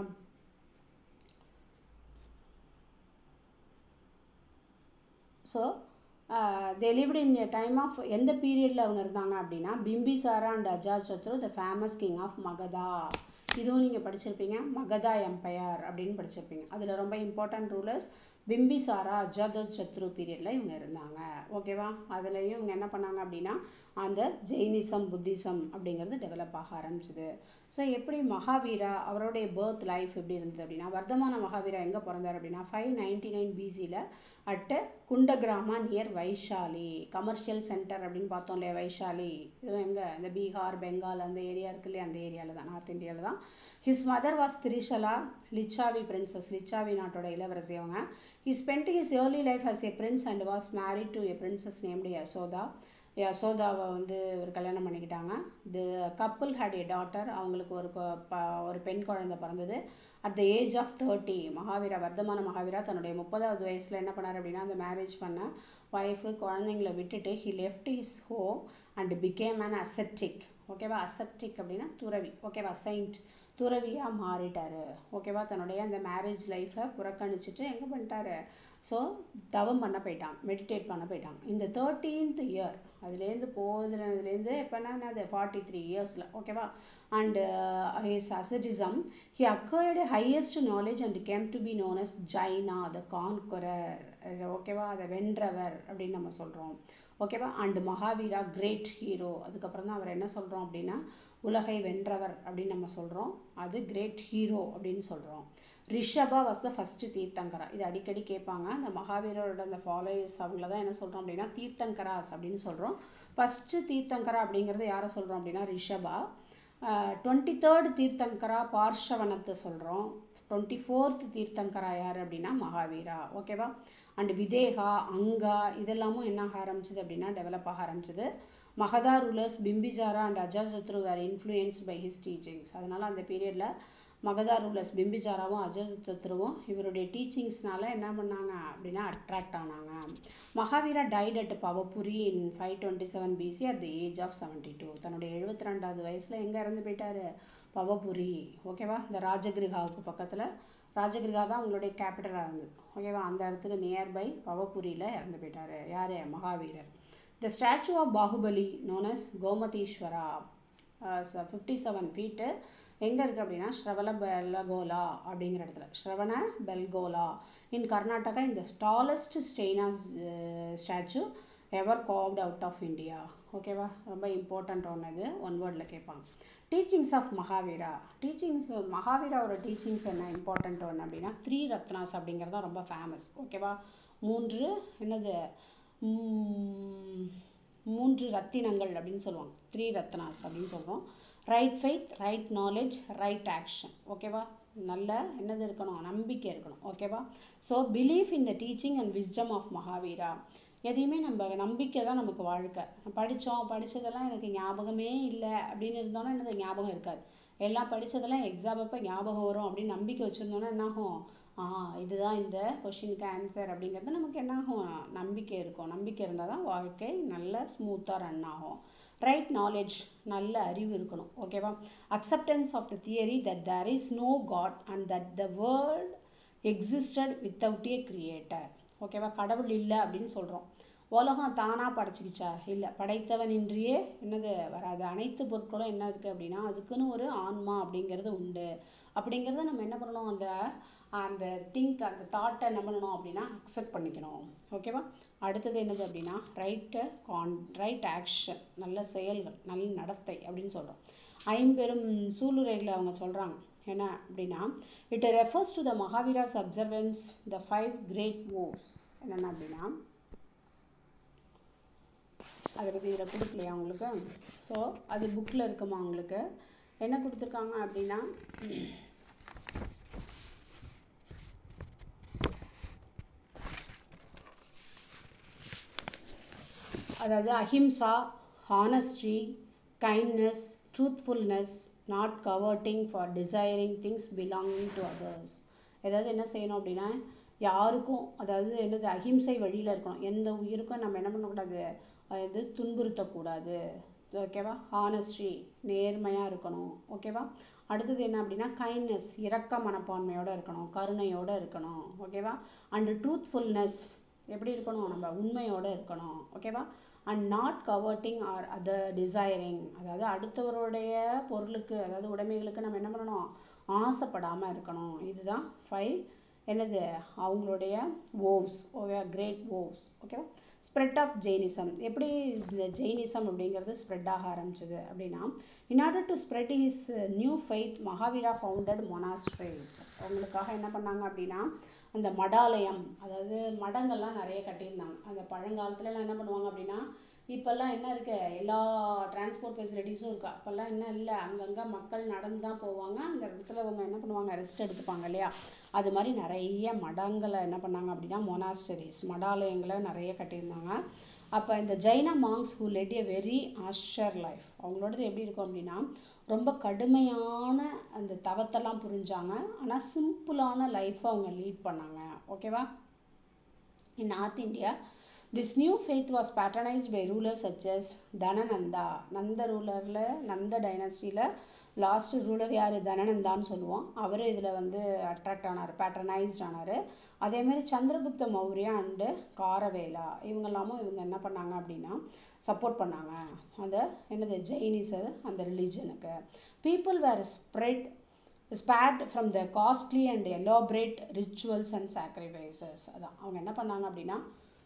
so they lived in a time of எந்த பீரியடில் அவங்க இருந்தாங்க அப்படின்னா Bimbisara and Ajatashatru the famous king of Magadha இதுவும் நீங்கள் படிச்சிருப்பீங்க மகதா எம்பையர் அப்படின்னு படிச்சிருப்பீங்க அதில் ரொம்ப இம்பார்ட்டன்ட் ரூலர்ஸ் பிம்பிசாரா அஜாதத் சத்ரு பீரியடில் இவங்க இருந்தாங்க ஓகேவா அதுலேயும் இவங்க என்ன பண்ணாங்க அப்படின்னா அந்த ஜெயினிசம் புத்திசம் அப்படிங்கிறது டெவலப் ஆக ஆரம்பிச்சுது ஸோ எப்படி மகாவீரா அவருடைய பர்த் லைஃப் எப்படி இருந்தது அப்படின்னா வர்த்தமான மகாவீரா எங்கே பிறந்தார் அப்படின்னா ஃபைவ் நைன்டி நைன் பிசியில் at Kundagrama near Vaishali commercial centre அப்படின்னு பார்த்தோம் இல்லையா வைஷாலி இதுவும் எங்கே இந்த பீகார் பெங்கால் அந்த ஏரியா இருக்கு இல்லையா அந்த ஏரியாவில் தான் நார்த் இந்தியாவில் தான் his mother was Trishala Lichchhavi princess Lichchhavi நாட்டோட இளவரசி அவங்க he spend his early life as a prince and was married to a princess named Yashoda யசோதாவை வந்து ஒரு கல்யாணம் பண்ணிக்கிட்டாங்க the couple had a daughter அவங்களுக்கு ஒரு கொ- ப- ஒரு பெண் குழந்தை பிறந்தது at the age of thirty Mahavira Vardhamana Mahavira தன்னுடைய முப்பதாவது வயசில் என்ன பண்ணார் அப்படின்னா அந்த மேரேஜ் பண்ண ஒய்ஃபு குழந்தைங்கள விட்டுட்டு he left his home and became an ascetic ஓகேவா ascetic அப்படின்னா துறவி ஓகேவா செயின்ட் துறவியாக மாறிட்டாரு ஓகேவா தன்னுடைய அந்த மேரேஜ் லைஃப்பை புறக்கணிச்சிட்டு எங்கே பண்ணிட்டாரு ஸோ தவம் பண்ண போயிட்டாங்க மெடிடேட் பண்ண போயிட்டாங்க இந்த தேர்ட்டீன்த் இயர் அதுலேருந்து போகுதுலேருந்து இப்போ என்னது ஃபார்ட்டி த்ரீ இயர்ஸில் ஓகேவா and his asceticism he acquired highest knowledge and came to be known as Jaina the conqueror ஓகேவா அதை வென்றவர் அப்படின்னு நம்ம சொல்கிறோம் ஓகேவா அண்ட் மகாவீரா கிரேட் ஹீரோ அதுக்கப்புறம் தான் அவர் என்ன சொல்கிறோம் அப்படின்னா உலகை வென்றவர் அப்படின்னு நம்ம சொல்கிறோம் அது கிரேட் ஹீரோ அப்படின்னு சொல்கிறோம் Rishabha was the first Tirthankara இது அடிக்கடி கேட்பாங்க அந்த மகாவீரரோட அந்த ஃபாலோயர்ஸ் அவங்கள தான் என்ன சொல்கிறோம் அப்படின்னா தீர்த்தங்கராஸ் அப்படின்னு சொல்கிறோம் ஃபஸ்ட்டு தீர்த்தங்கரா அப்படிங்கிறது யாரை சொல்கிறோம் அப்படின்னா ரிஷபா டுவெண்ட்டி தேர்ட் தீர்த்தங்கரா பார்ஷவனத்தை சொல்கிறோம் டுவெண்ட்டி ஃபோர்த் தீர்த்தங்கரா யார் அப்படின்னா மகாவீரா ஓகேவா அண்ட் விதேகா அங்கா இதெல்லாமும் என்ன ஆக ஆரம்பிச்சது அப்படின்னா டெவலப் ஆக ஆரம்பிச்சது Magadha rulers Bimbisara and Ajatashatru were influenced by his teachings அதனால் அந்த பீரியடில் மகதா ரூலர்ஸ் பிம்பிஜாராவும் அஜாசத்ருவும் இவருடைய டீச்சிங்ஸ்னால என்ன பண்ணாங்க அப்படின்னா அட்ராக்ட் ஆனாங்க Mahavira died at Pavapuri in five twenty seven BC at the age of seventy two தன்னுடைய எழுபத்தி ரெண்டாவது வயசில் எங்கே இறந்து போயிட்டாரு பவபுரி ஓகேவா இந்த ராஜகிருகாவுக்கு பக்கத்தில் ராஜகிருகா தான் அவங்களுடைய கேபிட்டலாக இருந்தது ஓகேவா அந்த இடத்துக்கு நியர்பை பவபுரியில் இறந்து போயிட்டாரு யார் மகாவீரர் the statue of Bahubali known as Gomateshwara fifty seven feet எங்கே இருக்குது அப்படின்னா ஸ்ரவண பெல்கோலா அப்படிங்கிற இடத்துல ஸ்ரவண பெல்கோலா இன் கர்நாடகா இந்த டாலஸ்ட் ஸ்டெய்னா statue ever carved out of India ஓகேவா ரொம்ப இம்பார்ட்டண்ட் ஒன்று இது ஒன் வேர்டில் கேட்பாங்க டீச்சிங்ஸ் ஆஃப் மகாவீரா டீச்சிங்ஸ் மகாவீராவோட டீச்சிங்ஸ் என்ன இம்பார்ட்டண்ட் ஒன்று அப்படின்னா த்ரீ ரத்னாஸ் அப்படிங்கிறது தான் ரொம்ப ஃபேமஸ் ஓகேவா மூன்று என்னது ம், மூன்று ரத்தினங்கள் அப்படின்னு சொல்லுவாங்க த்ரீ ரத்னாஸ் அப்படின்னு சொல்கிறோம் right faith right knowledge right action ஓகேவா நல்ல என்னது இருக்கணும் நம்பிக்கை இருக்கணும் ஓகேவா so belief in the teaching and wisdom of Mahavira எதையுமே நம்ம நம்பிக்கை தான் நமக்கு வாழ்க்கை படித்தோம் படித்ததெல்லாம் எனக்கு ஞாபகமே இல்லை அப்படின்னு இருந்தோன்னா எனக்கு ஞாபகம் இருக்காது எல்லாம் படித்ததெல்லாம் எக்ஸாம் அப்போ ஞாபகம் வரும் அப்படின்னு நம்பிக்கை வச்சுருந்தோன்னா என்னாகும் ஆ இதுதான் இந்த கொஷினுக்கு ஆன்சர் அப்படிங்கிறது நமக்கு என்னாகும் நம்பிக்கை இருக்கும் நம்பிக்கை இருந்தால் தான் வாழ்க்கை நல்ல ஸ்மூத்தாக ரன் ஆகும் ரைட் நாலேஜ் நல்ல அறிவு இருக்கணும் ஓகேவா acceptance of the theory that there is no god and that the world existed without a creator ஓகேவா கடவுள் இல்லை அப்படின்னு சொல்கிறோம் உலகம் தானாக படைச்சிக்கிச்சா இல்லை படைத்தவனின்றியே என்னது வராது அனைத்து பொருட்களும் என்ன இருக்குது அப்படின்னா அதுக்குன்னு ஒரு ஆன்மா அப்படிங்கிறது உண்டு அப்படிங்கிறத நம்ம என்ன பண்ணணும் அந்த அந்த திங்க் அந்த தாட்டை என்ன பண்ணணும் அப்படின்னா அக்செப்ட் பண்ணிக்கணும் ஓகேவா அடுத்தது என்னது அப்படின்னா ரைட்டு கான் ரைட் ஆக்ஷன் நல்ல செயல்கள் நல்ல நடத்தை அப்படின்னு சொல்கிறோம் ஐம்பெரும் சூளுரைகளை அவங்க சொல்கிறாங்க என்ன அப்படின்னா it refers to the Mahavira's observance the five great vows என்னென்ன அப்படின்னா அதை பற்றி இதில் கொடுக்கலையா உங்களுக்கு ஸோ அது புக்கில் இருக்குமா உங்களுக்கு என்ன கொடுத்துருக்காங்க அப்படின்னா அதாவது ahimsa honesty kindness truthfulness not coveting for desiring things belonging to others ஏதாவது என்ன செய்யணும் அப்படின்னா யாருக்கும் அதாவது என்னது அஹிம்சை வழியில் இருக்கணும் எந்த உயிருக்கும் நம்ம என்ன பண்ணக்கூடாது அது துன்புறுத்தக்கூடாது ஓகேவா ஹானஸ்டி நேர்மையாக இருக்கணும் ஓகேவா அடுத்தது என்ன அப்படின்னா கைண்ட்னஸ் இரக்க மனப்பான்மையோடு இருக்கணும் கருணையோடு இருக்கணும் ஓகேவா அண்டு ட்ரூத்ஃபுல்னஸ் எப்படி இருக்கணும் நம்ம உண்மையோடு இருக்கணும் ஓகேவா and not coveting or other desiring அதாவது அடுத்தவருடைய பொருளுக்கு அதாவது உடைமைகளுக்கு நம்ம என்ன பண்ணணும் ஆசைப்படாமல் இருக்கணும் இதுதான் ஃபைவ் என்னது அவங்களுடைய ஓவ்ஸ் ஓகே கிரேட் ஓவ்ஸ் ஓகேவா ஸ்ப்ரெட் ஆஃப் ஜெயினிசம் எப்படி இந்த ஜெயினிசம் அப்படிங்கிறது ஸ்ப்ரெட் ஆக ஆரம்பிச்சது அப்படின்னா in order to spread is new faith Mahavira founded monasteries அவங்களுக்காக என்ன பண்ணாங்க அப்படின்னா அந்த மடாலயம் அதாவது மடங்கள்லாம் நிறைய கட்டியிருந்தாங்க அந்த பழங்காலத்துலலாம் என்ன பண்ணுவாங்க அப்படின்னா இப்போல்லாம் என்ன இருக்கு எல்லா டிரான்ஸ்போர்ட் ஃபெசிலிட்டிஸும் இருக்குது அப்போல்லாம் என்ன இல்லை அங்கங்கே மக்கள் நடந்து தான் போவாங்க அந்த இடத்துல அவங்க என்ன பண்ணுவாங்க ரெஸ்ட் எடுத்துப்பாங்க இல்லையா அது மாதிரி நிறைய மடங்களை என்ன பண்ணாங்க அப்படின்னா மொனாஸ்டரிஸ் மடாலயங்களை நிறைய கட்டியிருந்தாங்க அப்போ இந்த Jaina monks who led a very austere life அவங்களோடது எப்படி இருக்கும் அப்படின்னா ரொம்ப கடுமையான அந்த தவத்தெல்லாம் புரிஞ்சாங்க ஆனால் சிம்பிளான லைஃப்பை அவங்க லீட் பண்ணாங்க ஓகேவா In North India, this new faith was patronized by rulers such as Dhanananda Nanda ரூலரில் நந்த டைனஸ்டியில் லாஸ்ட் ரூலர் யார் தனநந்தான்னு சொல்லுவோம் அவர் இதில் வந்து அட்ராக்ட் ஆனார் பேட்ரனைஸ்ட் ஆனார் அதேமாதிரி சந்திரகுப்த மௌரியா அண்டு காரவேலா இவங்கெல்லாமும் இவங்க என்ன பண்ணாங்க அப்படின்னா சப்போர்ட் பண்ணாங்க அந்த என்னது ஜெயினிஸ் அந்த ரிலீஜனுக்கு people were spread spared from the costly and elaborate rituals and sacrifices அதான் அவங்க என்ன பண்ணாங்க அப்படின்னா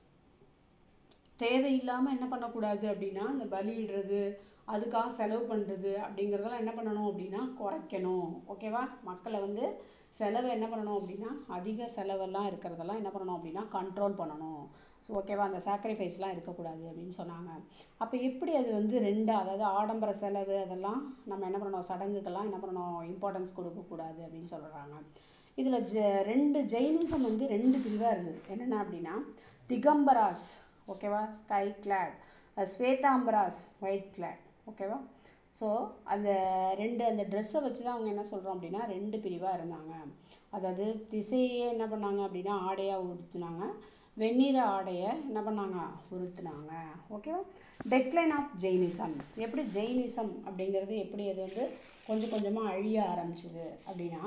தேவையில்லாமல் என்ன பண்ணக்கூடாது அப்படின்னா இந்த பலியிடுறது அதுக்காக செலவு பண்ணுறது அப்படிங்கிறதெல்லாம் என்ன பண்ணணும் அப்படின்னா குறைக்கணும் ஓகேவா மக்களை வந்து செலவை என்ன பண்ணணும் அப்படின்னா அதிக செலவெல்லாம் இருக்கிறதெல்லாம் என்ன பண்ணணும் அப்படின்னா கண்ட்ரோல் பண்ணணும் ஸோ ஓகேவா அந்த சாக்ரிஃபைஸ்லாம் இருக்கக்கூடாது அப்படின்னு சொன்னாங்க அப்போ எப்படி அது வந்து ரெண்டு அதாவது ஆடம்பர செலவு அதெல்லாம் நம்ம என்ன பண்ணணும் சடங்குக்கெல்லாம் என்ன பண்ணணும் இம்பார்ட்டன்ஸ் கொடுக்கக்கூடாது அப்படின்னு சொல்கிறாங்க இதில் ஜ ரெண்டு ஜெயினிசம் வந்து ரெண்டு பிரிவாக இருந்தது என்னென்ன அப்படின்னா திகம்பராஸ் ஓகேவா sky clad Svetambaras white clad ஓகேவா ஸோ அந்த ரெண்டு அந்த ட்ரெஸ்ஸை வச்சு தான் அவங்க என்ன சொல்கிறோம் அப்படின்னா ரெண்டு பிரிவாக இருந்தாங்க அதாவது திசையே என்ன பண்ணாங்க அப்படின்னா ஆடையாக உடுத்துனாங்க வெண்ணிற ஆடையை என்ன பண்ணாங்க உருட்டுனாங்க ஓகேவா டெக்லைன் ஆஃப் ஜெயினிசம் எப்படி ஜெயினிசம் அப்படிங்கிறது எப்படி அது வந்து கொஞ்சம் கொஞ்சமாக அழிய ஆரம்பிச்சுது அப்படின்னா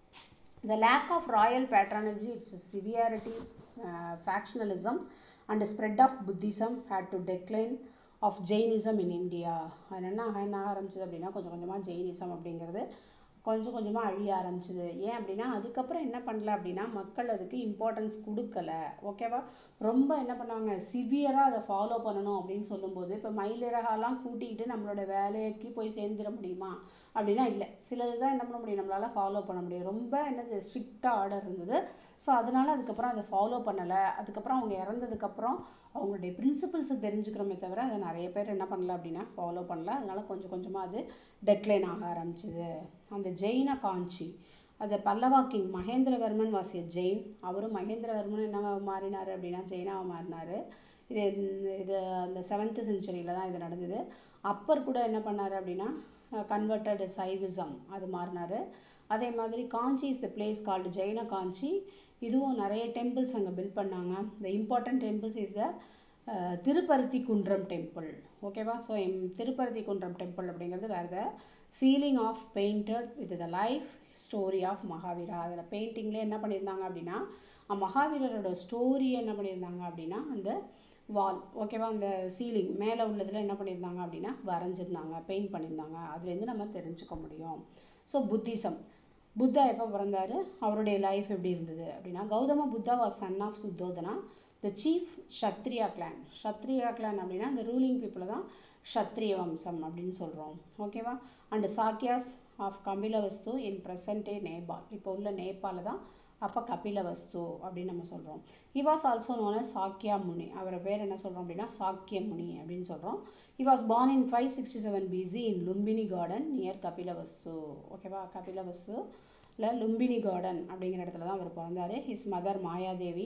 The lack of royal patronage, its severity, uh, factionalism, and spread of Buddhism had to decline of Jainism in India. அது என்ன என்ன ஆரம்பிச்சது அப்படின்னா கொஞ்சம் கொஞ்சமாக ஜெயினிசம் அப்படிங்கிறது கொஞ்சம் கொஞ்சமாக அழிய ஆரம்பிச்சது ஏன் அப்படின்னா அதுக்கப்புறம் என்ன பண்ணல அப்படின்னா மக்கள் அதுக்கு இம்பார்ட்டன்ஸ் கொடுக்கல ஓகேவா ரொம்ப என்ன பண்ணாங்க சிவியராக அதை ஃபாலோ பண்ணணும் அப்படின்னு சொல்லும்போது இப்போ மயிலிறகாலாம் கூட்டிகிட்டு நம்மளோட வேலைக்கு போய் சேர்ந்துட முடியுமா அப்படின்னா இல்லை சிலது தான் என்ன பண்ண முடியும் நம்மளால் ஃபாலோ பண்ண முடியும் ரொம்ப என்னது ஸ்ட்ரிக்டாக ஆர்டர் இருந்தது ஸோ அதனால் அதுக்கப்புறம் அதை ஃபாலோ பண்ணலை அதுக்கப்புறம் அவங்க இறந்ததுக்கப்புறம் அவங்களுடைய பிரின்சிபல்ஸை தெரிஞ்சுக்கிறோமே தவிர அதை நிறைய பேர் என்ன பண்ணல அப்படின்னா ஃபாலோ பண்ணல அதனால் கொஞ்சம் கொஞ்சமாக அது டெக்ளைன் ஆக ஆரம்பிச்சுது அந்த ஜெயின காஞ்சி அது Pallava king Mahendravarman was a Jain அவரும் மகேந்திரவர்மன் என்ன மாறினார் அப்படின்னா ஜெயினாவை மாறினார் இது இது அந்த செவன்த்து செஞ்சுரியில் தான் இது நடந்தது அப்பர் கூட என்ன பண்ணார் அப்படின்னா கன்வெர்டட் சைவிசம் அது மாறினார் அதே மாதிரி Kanchi is the place called Jaina Kanchi இதுவும் நிறைய டெம்பிள்ஸ் அங்கே பில்ட் பண்ணாங்க the important temples is the Tiruparuthi Kundram temple ஓகேவா ஸோ திருப்பருத்தி குன்றம் டெம்பிள் அப்படிங்கிறது வேறு the ceiling of painted with the life story of Mahavira அதில் பெயிண்டிங்லேயே என்ன பண்ணியிருந்தாங்க அப்படின்னா மகாவீரரோட ஸ்டோரியை என்ன பண்ணியிருந்தாங்க அப்படின்னா அந்த வால் ஓகேவா அந்த சீலிங் மேலே உள்ளதில் என்ன பண்ணியிருந்தாங்க அப்படின்னா வரைஞ்சிருந்தாங்க பெயிண்ட் பண்ணியிருந்தாங்க அதுலேருந்து நம்ம தெரிஞ்சுக்க முடியும் ஸோ புத்திசம் புத்தா எப்போ பிறந்தார் அவருடைய லைஃப் எப்படி இருந்தது அப்படின்னா Gautama Buddha was son of Suddhodana the chief Kshatriya clan Kshatriya clan அப்படின்னா அந்த ரூலிங் பீப்புளை தான் ஷத்ரிய வம்சம் அப்படின்னு சொல்கிறோம் ஓகேவா and Sakyas of Kapilavastu in present Nepal இப்போ உள்ள நேபாளில் தான் அப்போ கபிலவஸ்து அப்படின்னு நம்ம சொல்கிறோம் he was also known as Sakya Muni அவரை பேர் என்ன சொல்கிறோம் அப்படின்னா சாக்கிய முனி அப்படின்னு சொல்கிறோம் he was born in five sixty seven BC in Lumbini garden near Kapilavastu ஓகேவா கபிலவஸ்து இல்லை லும்பினி கார்டன் அப்படிங்கிற இடத்துல தான் அவர் பிறந்தார் ஹிஸ் மதர் மாயாதேவி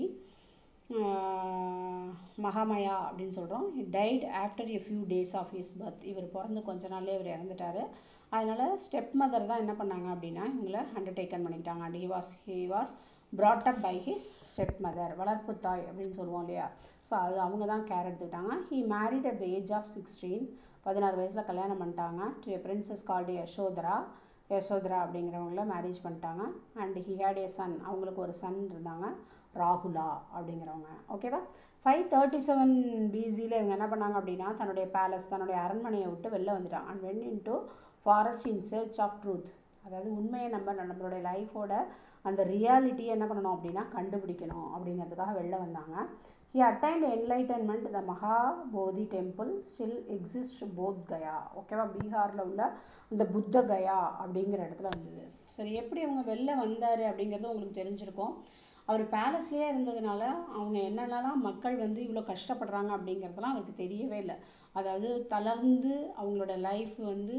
மகாமயா அப்படின்னு சொல்கிறோம் died after a few days of his birth இவர் பிறந்து கொஞ்ச நாள்லேயே இவர் இறந்துட்டார் அதனால் ஸ்டெப் மதர் தான் என்ன பண்ணாங்க அப்படின்னா இவங்களை அண்டர்டேக்கன் பண்ணிக்கிட்டாங்க and he was he was brought up by his step mother வளர்ப்பு தாய் அப்படின்னு சொல்லுவோம் இல்லையா ஸோ அது அவங்க தான் கேர் எடுத்துக்கிட்டாங்க he married at the age of sixteen பதினாறு வயசில் கல்யாணம் பண்ணிட்டாங்க to a princess called Yashodhara Yashodhara அப்படிங்கிறவங்கள மேரேஜ் பண்ணிட்டாங்க and he had a son அவங்களுக்கு ஒரு சன் இருந்தாங்க ராகுலா அப்படிங்கிறவங்க ஓகேவா ஃபைவ் தேர்ட்டி செவன் பிசியில் இவங்க என்ன பண்ணாங்க அப்படின்னா தன்னுடைய பேலஸ் தன்னுடைய அரண்மனையை விட்டு வெளில வந்துட்டாங்க and went into forest in search of truth அதாவது உண்மையை நம்ம நம்மளுடைய லைஃபோட அந்த ரியாலிட்டியை என்ன பண்ணணும் அப்படின்னா கண்டுபிடிக்கணும் அப்படிங்கிறதுக்காக வெளில வந்தாங்க he attained enlightenment the Mahabodhi temple still exist Bodh Gaya ஓகேவா பீகாரில் உள்ள இந்த புத்த கயா அப்படிங்கிற இடத்துல வந்தது சரி எப்படி அவங்க வெளில வந்தார் அப்படிங்கிறது உங்களுக்கு தெரிஞ்சிருக்கும் அவர் பேலஸ்லேயே இருந்ததுனால அவங்க என்னென்னலாம் மக்கள் வந்து இவ்வளோ கஷ்டப்படுறாங்க அப்படிங்கிறதெல்லாம் அவருக்கு தெரியவே இல்லை அதாவது தளர்ந்து அவங்களோட லைஃப் வந்து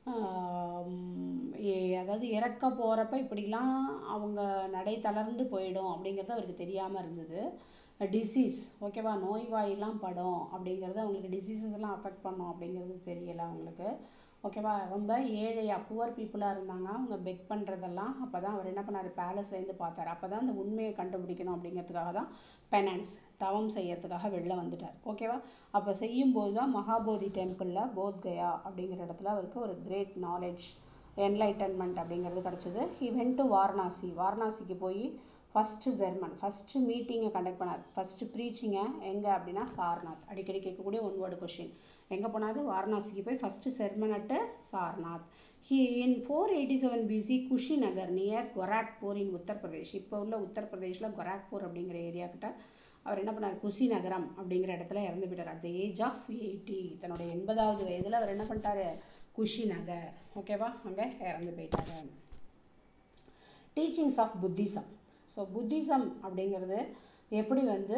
அதாவது இறக்க போகிறப்ப இப்படிலாம் அவங்க நடை தளர்ந்து போயிடும் அப்படிங்கிறது அவருக்கு தெரியாமல் இருந்தது டிசீஸ் ஓகேவா நோய்வாயெல்லாம் படும் அப்படிங்கிறது அவங்களுக்கு டிசீசஸ் எல்லாம் அஃபெக்ட் பண்ணும் அப்படிங்கிறது தெரியல அவங்களுக்கு ஓகேவா ரொம்ப ஏழையா புவர் பீப்புளாக இருந்தாங்க அவங்க பெக் பண்ணுறதெல்லாம் அப்போ தான் அவர் என்ன பண்ணார் பேலஸ்லேருந்து பார்த்தாரு அப்போ தான் அந்த உண்மையை கண்டுபிடிக்கணும் அப்படிங்கிறதுக்காக தான் பெனன்ஸ் தவம் செய்யறதுக்காக வெளில வந்துட்டார் ஓகேவா அப்போ செய்யும்போது தான் மகாபோதி டெம்பிளில் போத்கயா அப்படிங்கிற இடத்துல அவருக்கு ஒரு கிரேட் நாலேஜ் என்லைட்டன்மெண்ட் அப்படிங்கிறது கிடச்சிது ஹி வென்ட் டு வாரணாசி வாரணாசிக்கு போய் ஃபஸ்ட்டு ஜெர்மன் ஃபஸ்ட்டு மீட்டிங்கை கண்டக்ட் பண்ணார் ஃபஸ்ட்டு ப்ரீச்சிங்கை எங்கே அப்படின்னா சார்நாத் அடிக்கடி கேட்கக்கூடிய ஒன் வேர்டு கொஷின் எங்கே போனார் வாரணாசிக்கு போய் first sermon at Sarnath he in four eighty seven BC Kushinagar near Gorakhpur in Uttar Pradesh இப்போ உள்ள உத்தரப்பிரதேஷில் கொராக்பூர் அப்படிங்கிற ஏரியா கிட்ட அவர் என்ன பண்ணார் குஷிநகரம் அப்படிங்கிற இடத்துல இறந்து போயிட்டார் at the age of eighty தன்னுடைய எண்பதாவது வயதில் அவர் என்ன பண்ணிட்டாரு குஷிநகர் ஓகேவா அங்கே இறந்து போயிட்டாரு teachings of Buddhism so Buddhism அப்படிங்கிறது எப்படி வந்து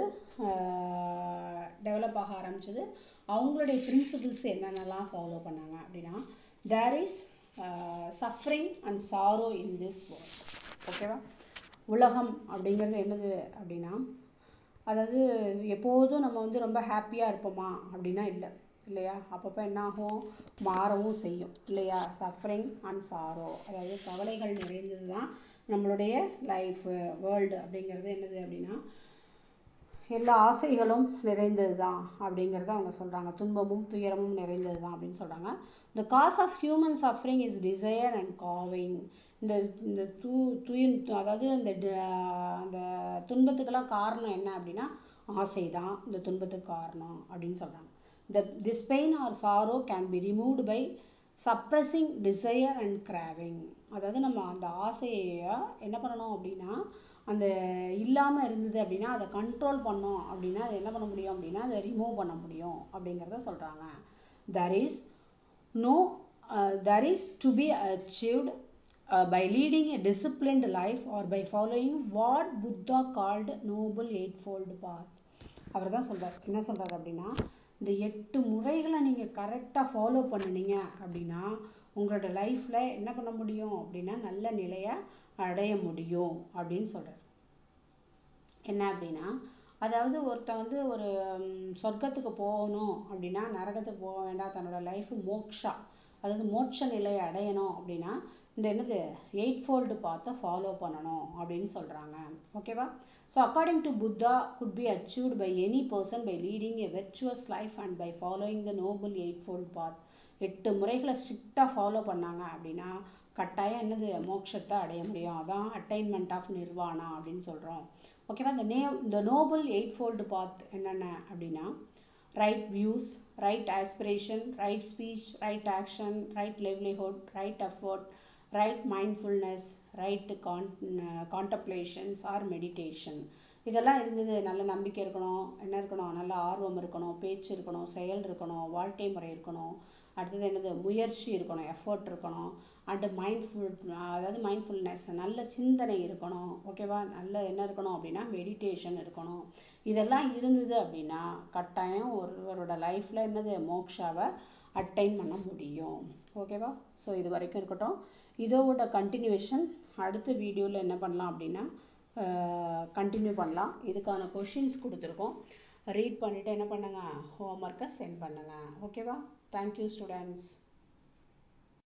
டெவலப் ஆக ஆரம்பிச்சது அவங்களுடைய பிரின்சிபிள்ஸ் என்னென்னலாம் ஃபாலோ பண்ணாங்க அப்படின்னா there is suffering and sorrow in this world ஓகேவா உலகம் அப்படிங்கிறது என்னது அப்படின்னா அதாவது எப்போதும் நம்ம வந்து ரொம்ப ஹாப்பியாக இருப்போமா அப்படின்னா இல்லை இல்லையா அப்பப்போ என்ன ஆகும் மாறவும் செய்யும் இல்லையா சஃபரிங் அண்ட் சாரோ அதாவது கவலைகள் நிறைந்தது தான் நம்மளுடைய லைஃபு வேர்ல்டு அப்படிங்கிறது என்னது அப்படின்னா எல்லா ஆசைகளும் நிறைந்தது தான் அப்படிங்கிறத அவங்க சொல்கிறாங்க துன்பமும் துயரமும் நிறைந்தது தான் அப்படின்னு சொல்கிறாங்க the cause of human suffering is desire and craving இந்த இந்த தூ துயின் அதாவது இந்த அந்த துன்பத்துக்கெல்லாம் காரணம் என்ன அப்படின்னா ஆசை தான் இந்த துன்பத்துக்கு காரணம் அப்படின்னு சொல்கிறாங்க the this pain or sorrow can be removed by suppressing desire and craving அதாவது நம்ம அந்த ஆசையை என்ன பண்ணணும் அப்படின்னா அந்த இல்லாமல் இருந்தது அப்படின்னா அதை கண்ட்ரோல் பண்ணோம் அப்படின்னா அதை என்ன பண்ண முடியும் அப்படின்னா அதை ரிமூவ் பண்ண முடியும் அப்படிங்கிறத சொல்கிறாங்க there is no there is to be achieved by leading a disciplined life or by following what Buddha called noble eightfold path அவர் தான் சொல்கிறார் என்ன சொல்கிறார் அப்படின்னா இந்த எட்டு முறைகளை நீங்கள் கரெக்டாக ஃபாலோ பண்ணினீங்க அப்படின்னா உங்களோட லைஃப்பில் என்ன பண்ண முடியும் அப்படின்னா நல்ல நிலையை அடைய முடியும் அப்படின்னு சொல்கிறார் என்ன அப்படின்னா அதாவது ஒருத்தன் வந்து ஒரு சொர்க்கத்துக்கு போகணும் அப்படின்னா நரகத்துக்கு போக வேண்டாம் தன்னோட லைஃப் மோக்ஷா அதாவது மோட்ச நிலையை அடையணும் அப்படின்னா இந்த என்னது எயிட் ஃபோல்டு பார்த்து ஃபாலோ பண்ணணும் அப்படின்னு சொல்கிறாங்க ஓகேவா so according to Buddha could be achieved by any person by leading a virtuous life and by following the noble eightfold path எட்டு முறைகளை ஸ்ட்ரிக்டாக ஃபாலோ பண்ணாங்க அப்படின்னா கட்டாயம் என்னது மோட்சத்தை அடைய முடியும் அதான் அட்டைன்மெண்ட் ஆஃப் நிர்வாணா அப்படின்னு சொல்கிறோம் ஓகேவா இந்த நே இந்த நோபல் எயிட் ஃபோல்டு பாத் என்னென்ன அப்படின்னா right views right aspiration right speech right action right livelihood right effort right mindfulness right con contemplations or meditation இதெல்லாம் இருந்தது நல்ல நம்பிக்கை இருக்கணும் என்ன இருக்கணும் நல்ல ஆர்வம் இருக்கணும் பேச்சு இருக்கணும் செயல் இருக்கணும் வாழ்க்கை முறை இருக்கணும் அடுத்தது என்னது முயற்சி இருக்கணும் எஃபர்ட் இருக்கணும் அண்டு மைண்ட்ஃபுல் அதாவது மைண்ட்ஃபுல்னஸ் நல்ல சிந்தனை இருக்கணும் ஓகேவா நல்ல என்ன இருக்கணும் அப்படின்னா மெடிடேஷன் இருக்கணும் இதெல்லாம் இருந்தது அப்படின்னா கட்டாயம் ஒருவரோட லைஃப்பில் என்னது மோக்ஷாவை அட்டைன் பண்ண முடியும் ஓகேவா ஸோ இது வரைக்கும் இருக்கட்டும் இதோட கண்டினியூஷன் அடுத்த வீடியோவில் என்ன பண்ணலாம் அப்படின்னா கண்டினியூ பண்ணலாம் இதுக்கான கொஷின்ஸ் கொடுத்துருக்கோம் ரீட் பண்ணிவிட்டு என்ன பண்ணுங்கள் ஹோம்ஒர்க்கை சென்ட் பண்ணுங்கள் ஓகேவா தேங்க்யூ ஸ்டூடெண்ட்ஸ்